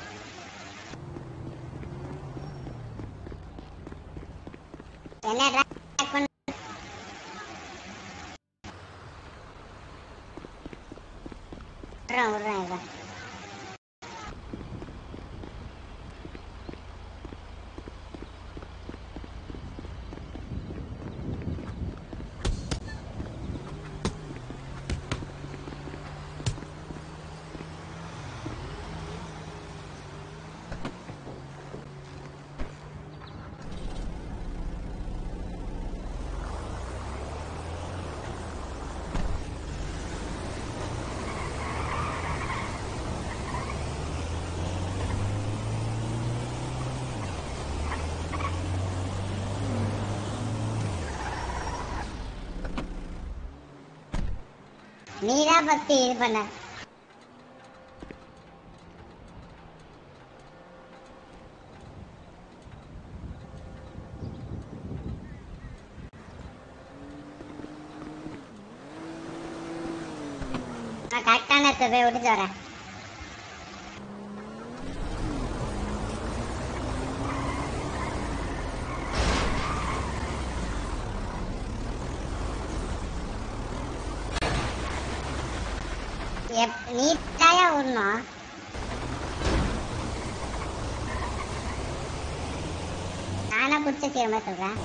என்ன டிராக் பண்ண விடுறேன் விடுறேன் இதை நீ தான் ஃபர்ஸ்ட் இது பண்ண நான் கரெக்டான இடத்துல போய் விட்டுட்டு வரேன் எப் நீ தாயா விடணும் நானா பிடிச்ச சீரமா சொல்றேன்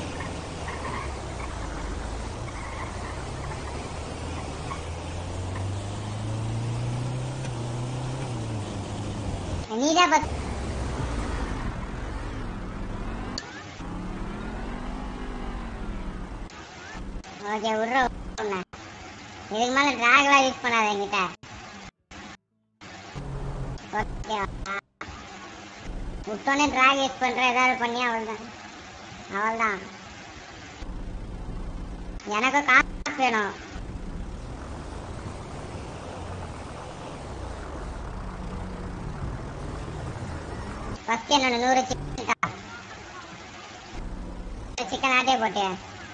நீதான் பத் ஓகே விட்ற உன்னை. இதுக்கு மேல டிராகெல்லாம் யூஸ் பண்ணாத என்கிட்ட ஓகே விட்டோன்னே டிராக் யூஸ் பண்ற ஏதாவது பண்ணி அவள்தான் அவள்தான் எனக்கும் காசு வேணும் ஃபர்ஸ்ட் என்னோட நூறு சிக்கன் சிக்கன் ஆட்டே போட்டு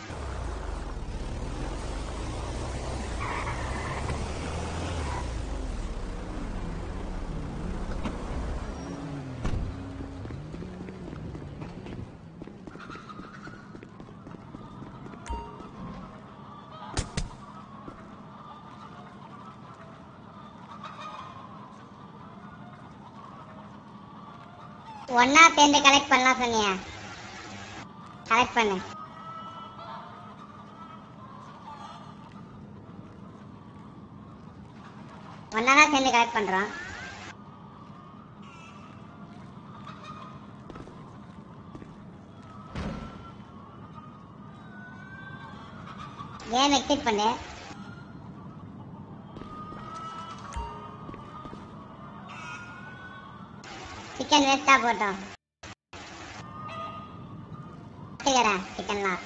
ஒன்னா சேர்ந்து கலெக்ட் பண்ணலாம் சொன்னியா கலெக்ட் பண்ணு ஒன்னா தான் சேர்ந்து கலெக்ட் பண்றோம் கேம் எக்ஸிட் பண்ணு சிக்கன் வேஸ்டா போட்டோம் எடுத்துக்கிறேன் சிக்கன்லாம்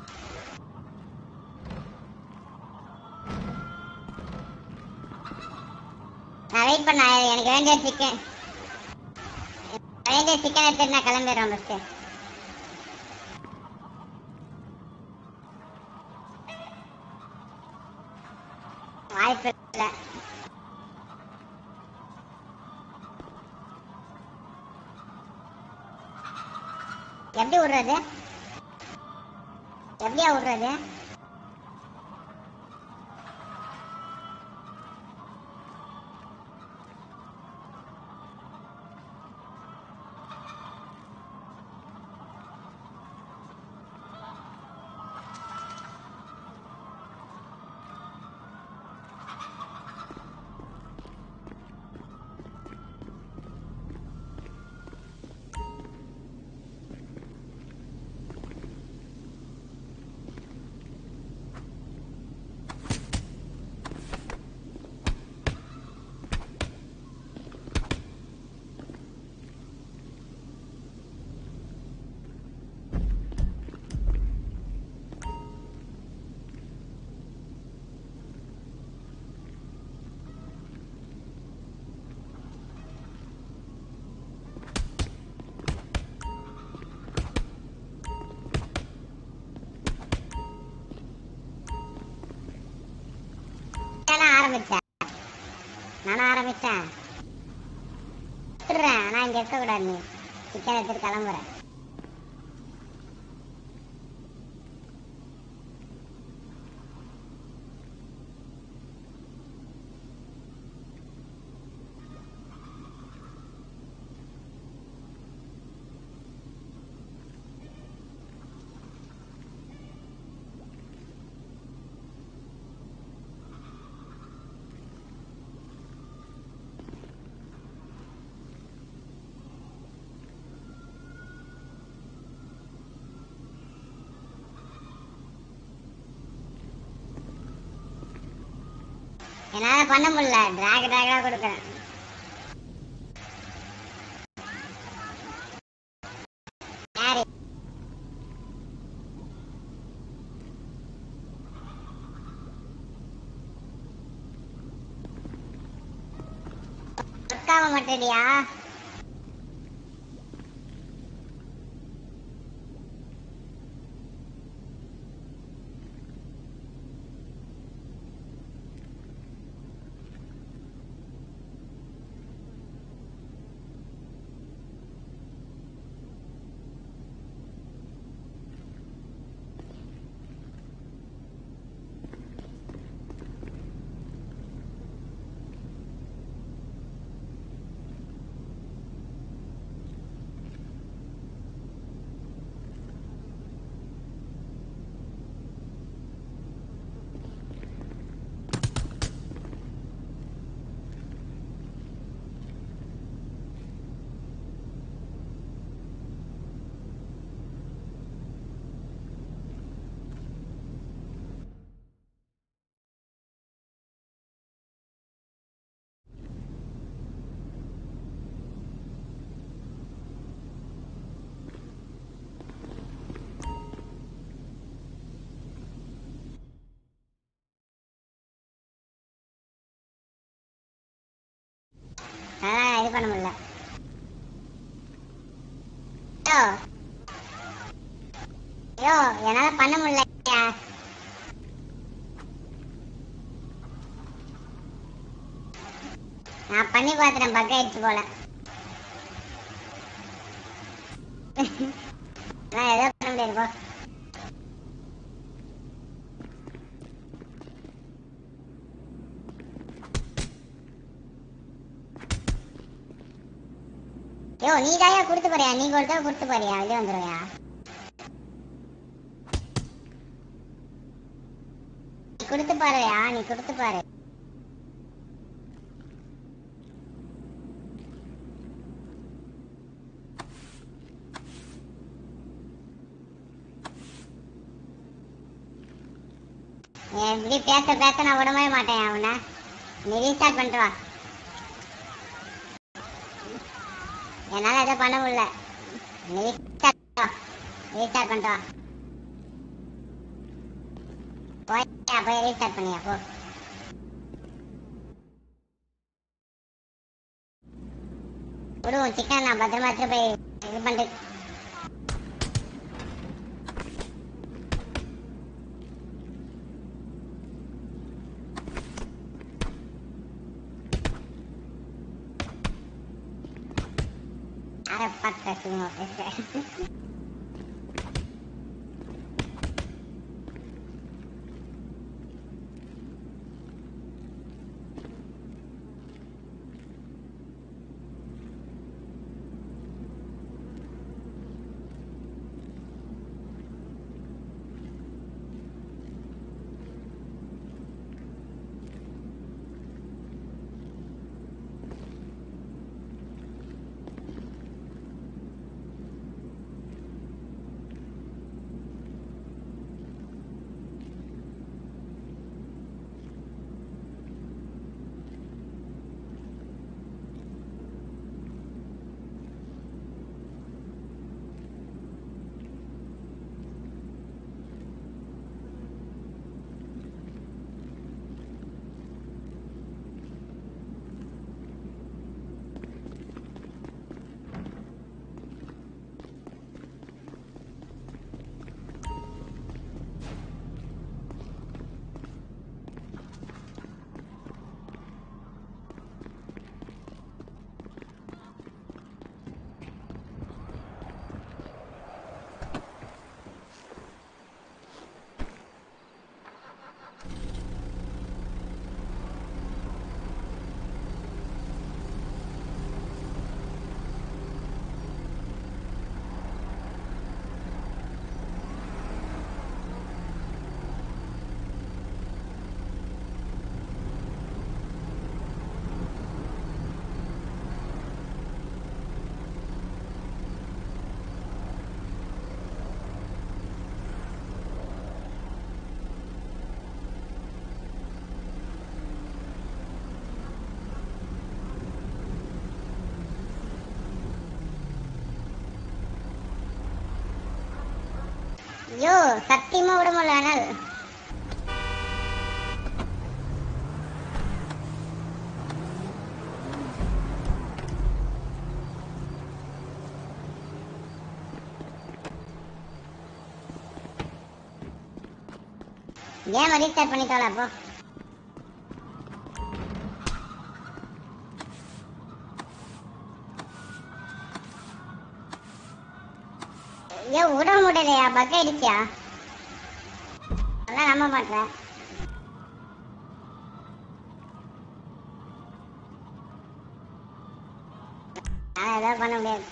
நான் வெயிட் பண்ண எனக்கு வேண்டிய சிக்கன் வேண்டிய சிக்கன் எடுத்துட்டு நான் கிளம்பிடுறேன் ஃபஸ்ட்டு வாய்ப்பு இல்லை எப்படி விடுறது எப்படியா விடுறது நானா ஆரம்பிச்சேன் நானா ஆரம்பிச்சேன் விட்டுறேன் நான் இங்க இருக்க கூடாது நீ சிக்கன் எடுத்துட்டு கிளம்புறேன் என்னால பண்ண முடியல டிராக் டிராகா கொடுக்குறேன் யாரு நாக்காம மாட்டேடியா அதெல்லாம் இது பண்ண முடியல ஐயோ ஐயோ என்னால பண்ண முடியல நான் பண்ணி பார்த்துட்டேன் பக்க ஆயிடுச்சு போல நான் எதோ பண்ண முடியாது போ யோ நீ தாயா கொடுத்து பாரியா நீ கொடுத்தா கொடுத்து பாரியா வெளியே வந்துருவியா நீ கொடுத்து பாருயா நீ கொடுத்து பாரு நீ இப்படி பேச பேச நான் விடவே மாட்டேன் அவனை நீ ரீஸ்டார்ட் பண்ணிட்டு வா என்னால எதுவும் பண்ண முடியல நீ restart வா. restart பண்ணிட்டு வா போய்யா போய் ரீஸ்டார்ட் பண்ணியா போ விடுவோம் சிக்கன் நான் பத்திரமா எடுத்துட்டு போய் இது பண்ணிட்டு அரை பத்து சும்மா பேசுறேன் ஐயோ சத்தியமா விட முடியல ஆனால் கேமை ரீஸ்டார்ட் பண்ணி தோல போ ஐயோ விட முடியலையா பக்க அடிச்சியா அதெல்லாம் நம்ப மாட்டேன் நான் ஏதோ பண்ண முடியாது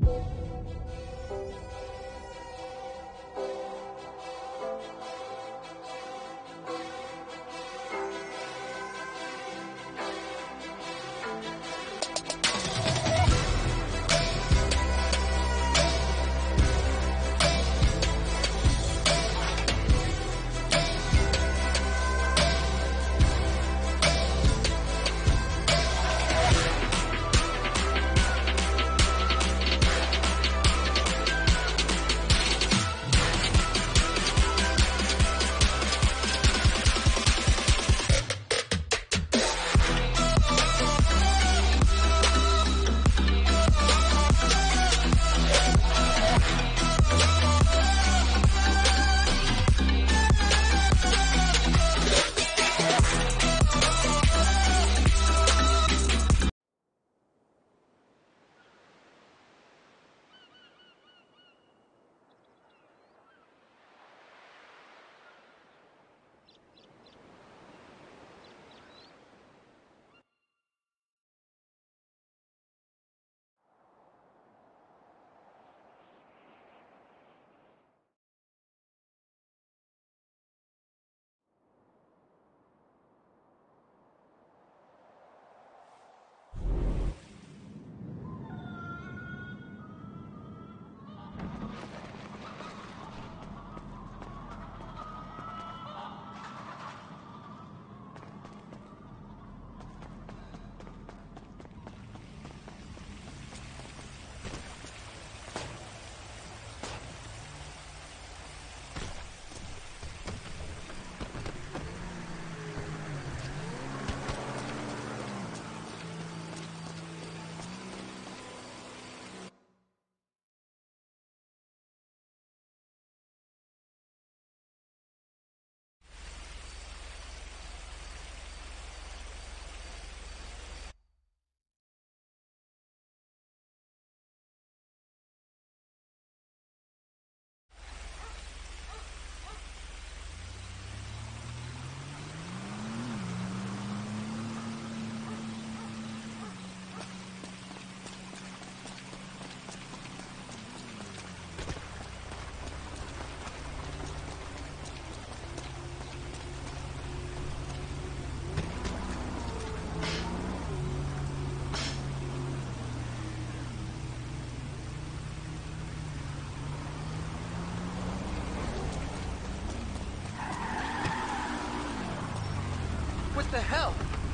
What the hell?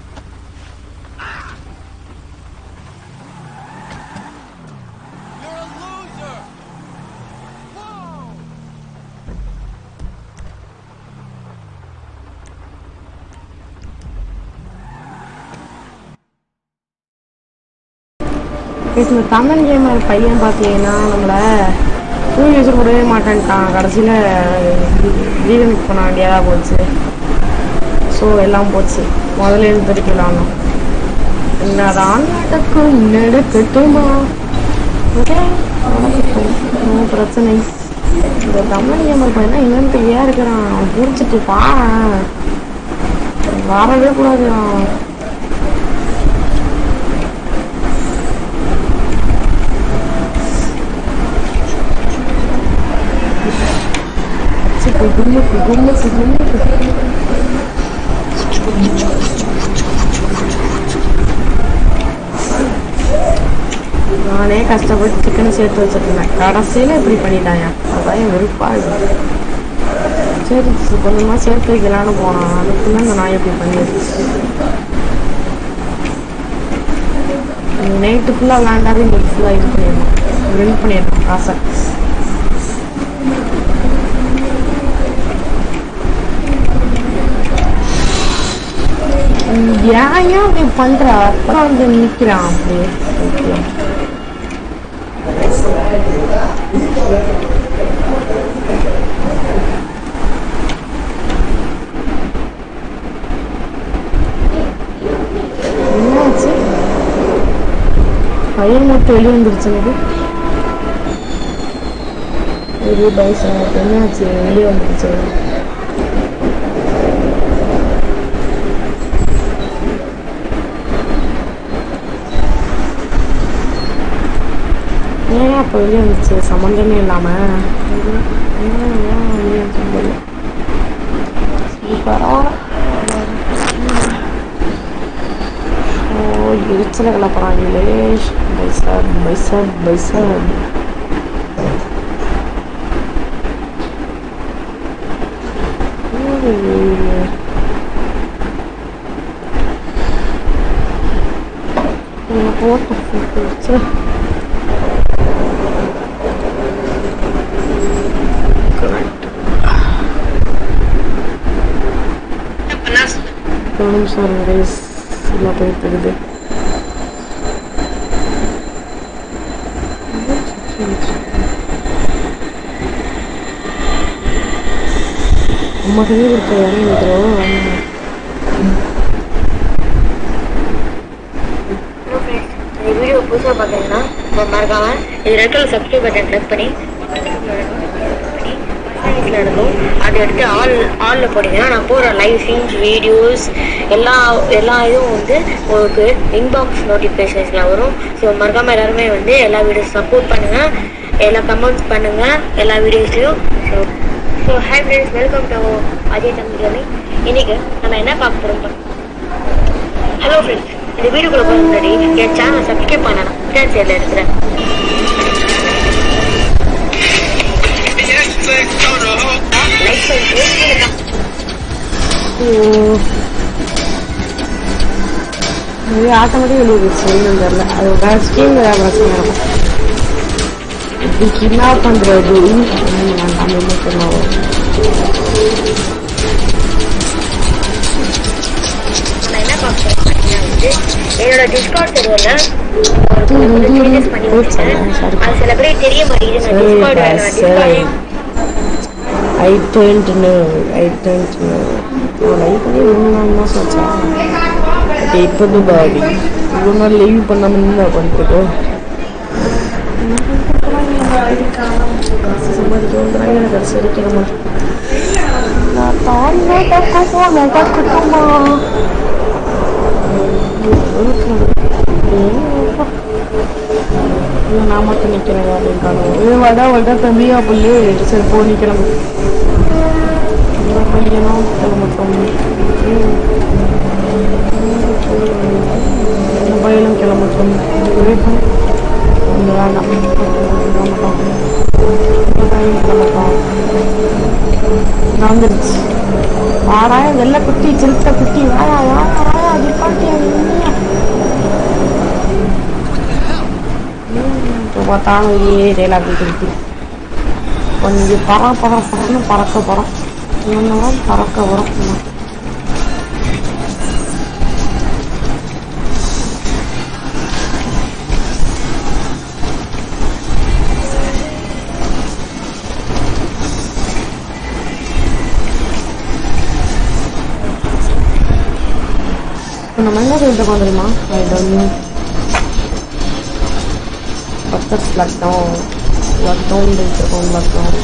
You're a loser! Whoa! இந்த தமிழ் கேமர் பையன் பார்த்தீங்கன்னா நம்மளை டூ யூஸர் விடவே மாட்டேன்ட்டான் கடைசியில் ரீகனெக்ட் பண்ண வேண்டியதாக போச்சு ஸோ எல்லாம் போச்சு முதல்ல இருந்து திருப்பி விளாடணும் என்னதான் நடக்கும் நடக்கட்டுமா ஓகே நடக்கட்டும் நோ பிரச்சனை இந்த தமிழ் கேமர் பையனா இவன்ட்டு ஏன் இருக்கிறான் அவன் பிடிச்சிட்டு பா வரவே கூடாது அவன் Типа, гумыку, гумыку, гумыку. நானே கஷ்டப்பட்டு சிக்கன் சேர்த்து வச்சிருந்தேன் கடைசியில் இப்படி பண்ணிட்டாங்க அதான் என் வெறுப்பா இருக்கு சரி கொஞ்சமாக சேர்த்து வைக்கலான்னு போனான் அதுக்குள்ள இந்த நாய் இப்படி பண்ணிடுச்சு நைட்டு ஃபுல்லாக விளாண்டாது இன்னைக்கு ஃபுல்லாக இது பண்ணிடணும் வின் பண்ணிடணும் ஆசை ஏன் ஏன் அப்படி பண்ற அப்புறம் வந்து நிக்கிறான் அப்படியே ஓகே என்னாச்சு பையன் மட்டும் வெளியே வந்துருச்சு எனக்கு பெரிய பைசா என்னாச்சு வெளியே வந்துருச்சு ஏன் அப்போ வெளியே வந்துச்சு சம்மந்தமே இல்லாமல் வெளியே வந்து பரவாயில்ல ஓ எரிச்சல கிளப்புறாங்களே பைசாப் பைசாப் பைசாப் போட்டோம் ஒரு நிமிஷம் ரைஸ் இல்லை போயிட்டு இருக்குது அம்மா சொல்லி கொடுத்த இறங்கி வைக்கிறோம் இந்த வீடியோ புதுசாக பார்க்குறீங்கன்னா மறக்காம இது red colour subscribe button click பண்ணி சர்வீஸில் இருக்கும் அதை எடுத்து ஆல் ஆலில் போட்டிங்கன்னா நான் போடுற லைவ் சீன்ஸ் வீடியோஸ் எல்லா எல்லா இதுவும் வந்து உங்களுக்கு இன்பாக்ஸ் நோட்டிஃபிகேஷன்ஸில் வரும் ஸோ மறக்காமல் எல்லாருமே வந்து எல்லா வீடியோஸ் சப்போர்ட் பண்ணுங்கள் எல்லா கமெண்ட்ஸ் பண்ணுங்கள் எல்லா வீடியோஸ்லையும் so so hi friends welcome to Ajay தம்பி இன்னைக்கு நம்ம என்ன பார்க்க போகிறோம் ஹலோ ஃப்ரெண்ட்ஸ் இந்த வீடியோக்குள்ள போக முன்னாடி என் சேனலை சப்ஸ்கிரைப் பண்ணணும் பின்னாடி சைடில் இருக்கிறேன் லைக் பண்ணிட்டு கீழே இது ஆட்டோமேட்டிக் வெளியே போயிடுச்சு என்னன்னு தெரியல அது வேறு ஸ்கீம் வேறு பிரச்சனை இருக்கும் இப்படி கிட்னாப் பண்ணுறது வேண்டாம் என்ன சொன்னாலும் நான் என்ன பார்க்க போறேன் அப்படின்னா வந்து என்னோட டிஸ்கார்ட் சர்வரில் ஒரு சேஞ்சஸ் பண்ணி வச்சிருக்கேன் அது சில பேருக்கு தெரிய மாட்டேங்குது நான் சரி டிஸ்கார்ட் சரி Discord I don't know I don't know நான் லைவ் பண்ணி மூணு நாலு மாதம் வச்சா பட் இப்போ துபாடி இவ்வளோ நாள் லீவ் பண்ணாமல் என்ன பண்ணிட்டு காசு சம்பாதிக்க வந்துடுறாங்க எனக்கு கடைசி வரைக்கும் நம்ம நான் தாங்க தக்குமா நான் தக்குமா நான் மட்டும் நிற்கிறேன் அப்படின்ட்டாங்க இது வடா வடா தம்பியா புள்ளி சரி போ நிற்கிறேன் பையனும் கிளம்பட்டும் இந்த பையனும் கிளம்பட்டும் இந்த வேண்டாம் கிளம்பட்டும் இந்த பையன் கிளம்பட்டும் வந்துருச்சு வாடா வெள்ளை குட்டி சிறுத்தை குட்டி வாயா வாயா வாயா டிப்பாட்டி இப்போ பார்த்தாலும் இதே டைலாக் கொடுத்து கொஞ்சம் பற பற பறன்னு பறக்க பறம் இன்னும் பறக்க வரும் இன்னும். இப்போ நம்ம என்ன சொல்லிட்டு வந்துருமா ஐ டோன்ட் பக்கத்து லாக்டவுன் லாக்டவுன் வச்சுருக்கோம் லாக்டவுன்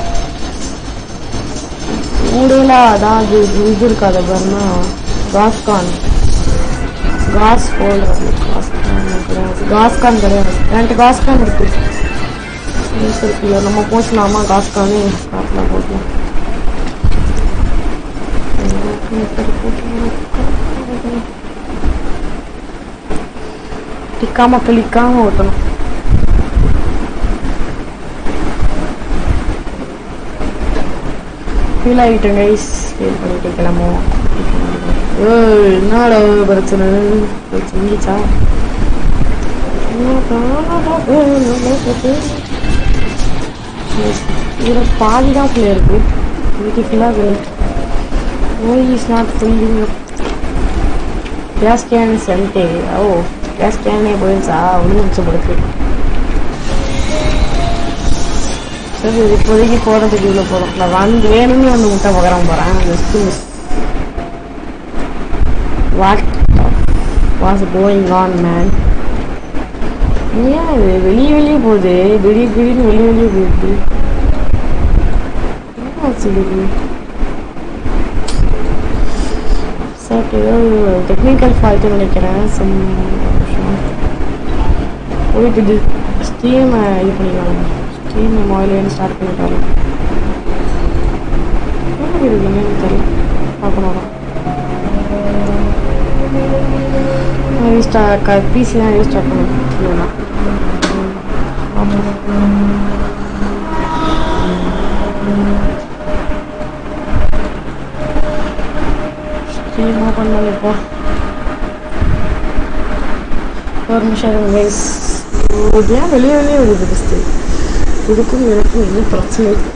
ஊடையில அதாவது இது இருக்காத பாருன்னா காஸ்கான் காஸ் போல்டர் காஸ்கான் கிடையாது காஸ்கான் கிடையாது என்கிட்ட காஸ்கான் இருக்கு நியூஸ் இருக்குல்ல நம்ம போட்டலாமா காஸ்கானே காட்டில் போட்டலாம் டிக்காம கிளிக்காம ஓட்டணும் ஃபீல் ஆகிட்டேன் கைஸ் ஃபீல் பண்ணிட்டு கிளம்புவோம் ஏய் என்னடா பிரச்சனை பிரச்சனைச்சா இதில் பாதி தான் ஃபுல்லாக இருக்கு மீதி ஃபுல்லாக why is not filling gas can சென்டே ஓ கேஸ் கேனே போயிருச்சா ஒன்று நிமிஷம் படுத்து சரி இப்போதைக்கு போகிறதுக்கு இவ்வளோ போகிறோம் நான் வந்து வேணும்னு வந்து முட்டை பார்க்குறேன் போகிறேன் just miss what was going on man ஏன் இது வெளியே வெளியே போகுது திடீர் திடீர்னு வெளியே வெளியே போகுது என்ன ஆச்சு இது சார் ஏதோ டெக்னிக்கல் ஃபால்ட்டு நினைக்கிறேன் சம் போயிட்டு ஸ்டீமை இது பண்ணிக்கலாம் ஸ்டீமை முதல்ல ஸ்டார்ட் பண்ணிட்டாரு எப்படி இருக்குன்னு தெரியல பார்க்கணும் ரீஸ்டா க பிசி தான் ரீஸ்டார்ட் பண்ணணும் இல்லைண்ணா ஸ்ட்ரீம் ஓப்பன் பண்ணிப்போ ஒரு நிமிஷம் இருங்க guys. இது ஏன் வெளியே வெளியே வருது ஃபஸ்ட்டு இதுக்கும் எனக்கும் என்ன பிரச்சனை இல்லை.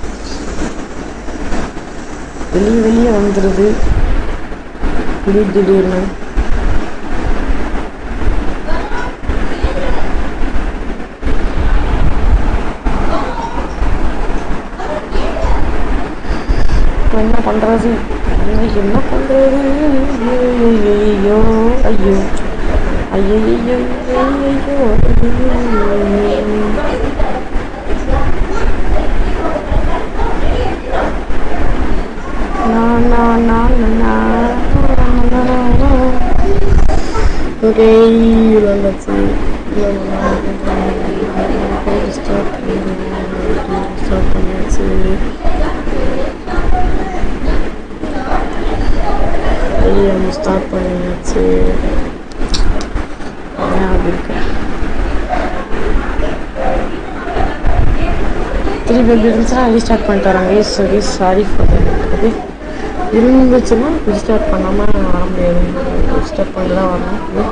வெளியே வெளியே வந்துடுது திடீர் திடீர்னு இப்ப என்ன பண்றது இன்னைக்கு என்ன பண்றது ஐயோ ஐயோ ஐயோ ஐயோ okay let's see start start பண்ணியாச்சு ஐயம் ஸ்டார்ட் பண்ணியாச்சு ஞாபகம் இருக்கு திருப்பி எப்படி இருந்துச்சுன்னா ரீஸ்டார்ட் பண்ணிட்டு வராங்க சரி சாரி ஃபார் ஓகே இருந்துச்சுன்னா ரீஸ்டார்ட் பண்ணாமல் வர முடியாது ரீஸ்டார்ட் பண்ணி தான் வரணும் okay?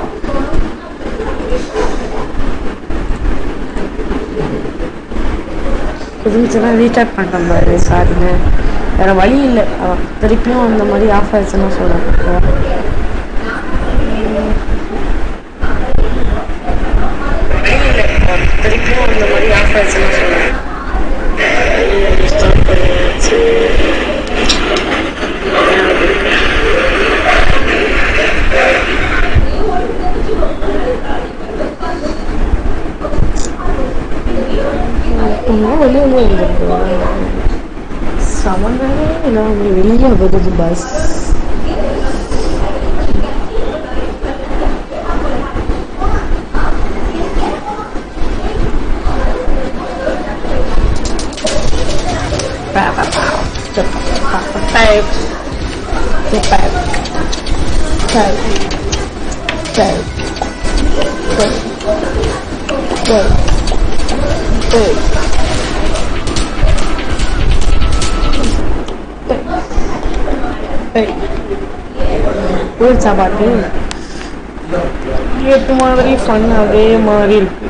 இருந்துச்சுன்னா ரீஸ்டார்ட் பண்ணிட்டேன் பாரு சாரிங்க வேற வழி இல்லை அதான் திருப்பியும் அந்த மாதிரி ஆஃப் ஆயிடுச்சுன்னா சொல்கிறேன் ஓகேவா திருப்பியும் அந்த மாதிரி ஆஃப் ஆயிடுச்சுன்னா சொல்கிறேன் ஸ்டார்ட் பண்ணியாச்சு வெளியே வந்துருக்கு சமந்தமே இல்லாமல் வெளியே வருது பஸ் போயிடுச்சா பாட்டு கேட்டு மாதிரி ஃபன் அதே மாதிரி இருக்கு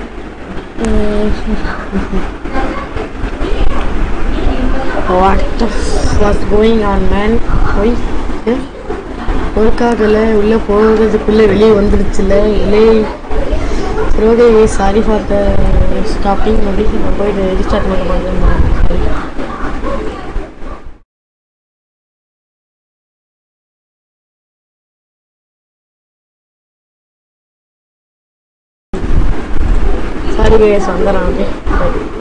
what was going on man why ஒர்க்காகல உள்ளே போகிறதுக்குள்ளே வெளியே வந்துடுச்சுல இல்லை ரோடே சாரி ஃபார் த ஸ்டாப்பிங் அப்படின்னு நான் போயிட்டு ரீஸ்டார்ட் பண்ண மாட்டேன் சாரி சாரி கேஸ் வந்துடுறான் ஓகே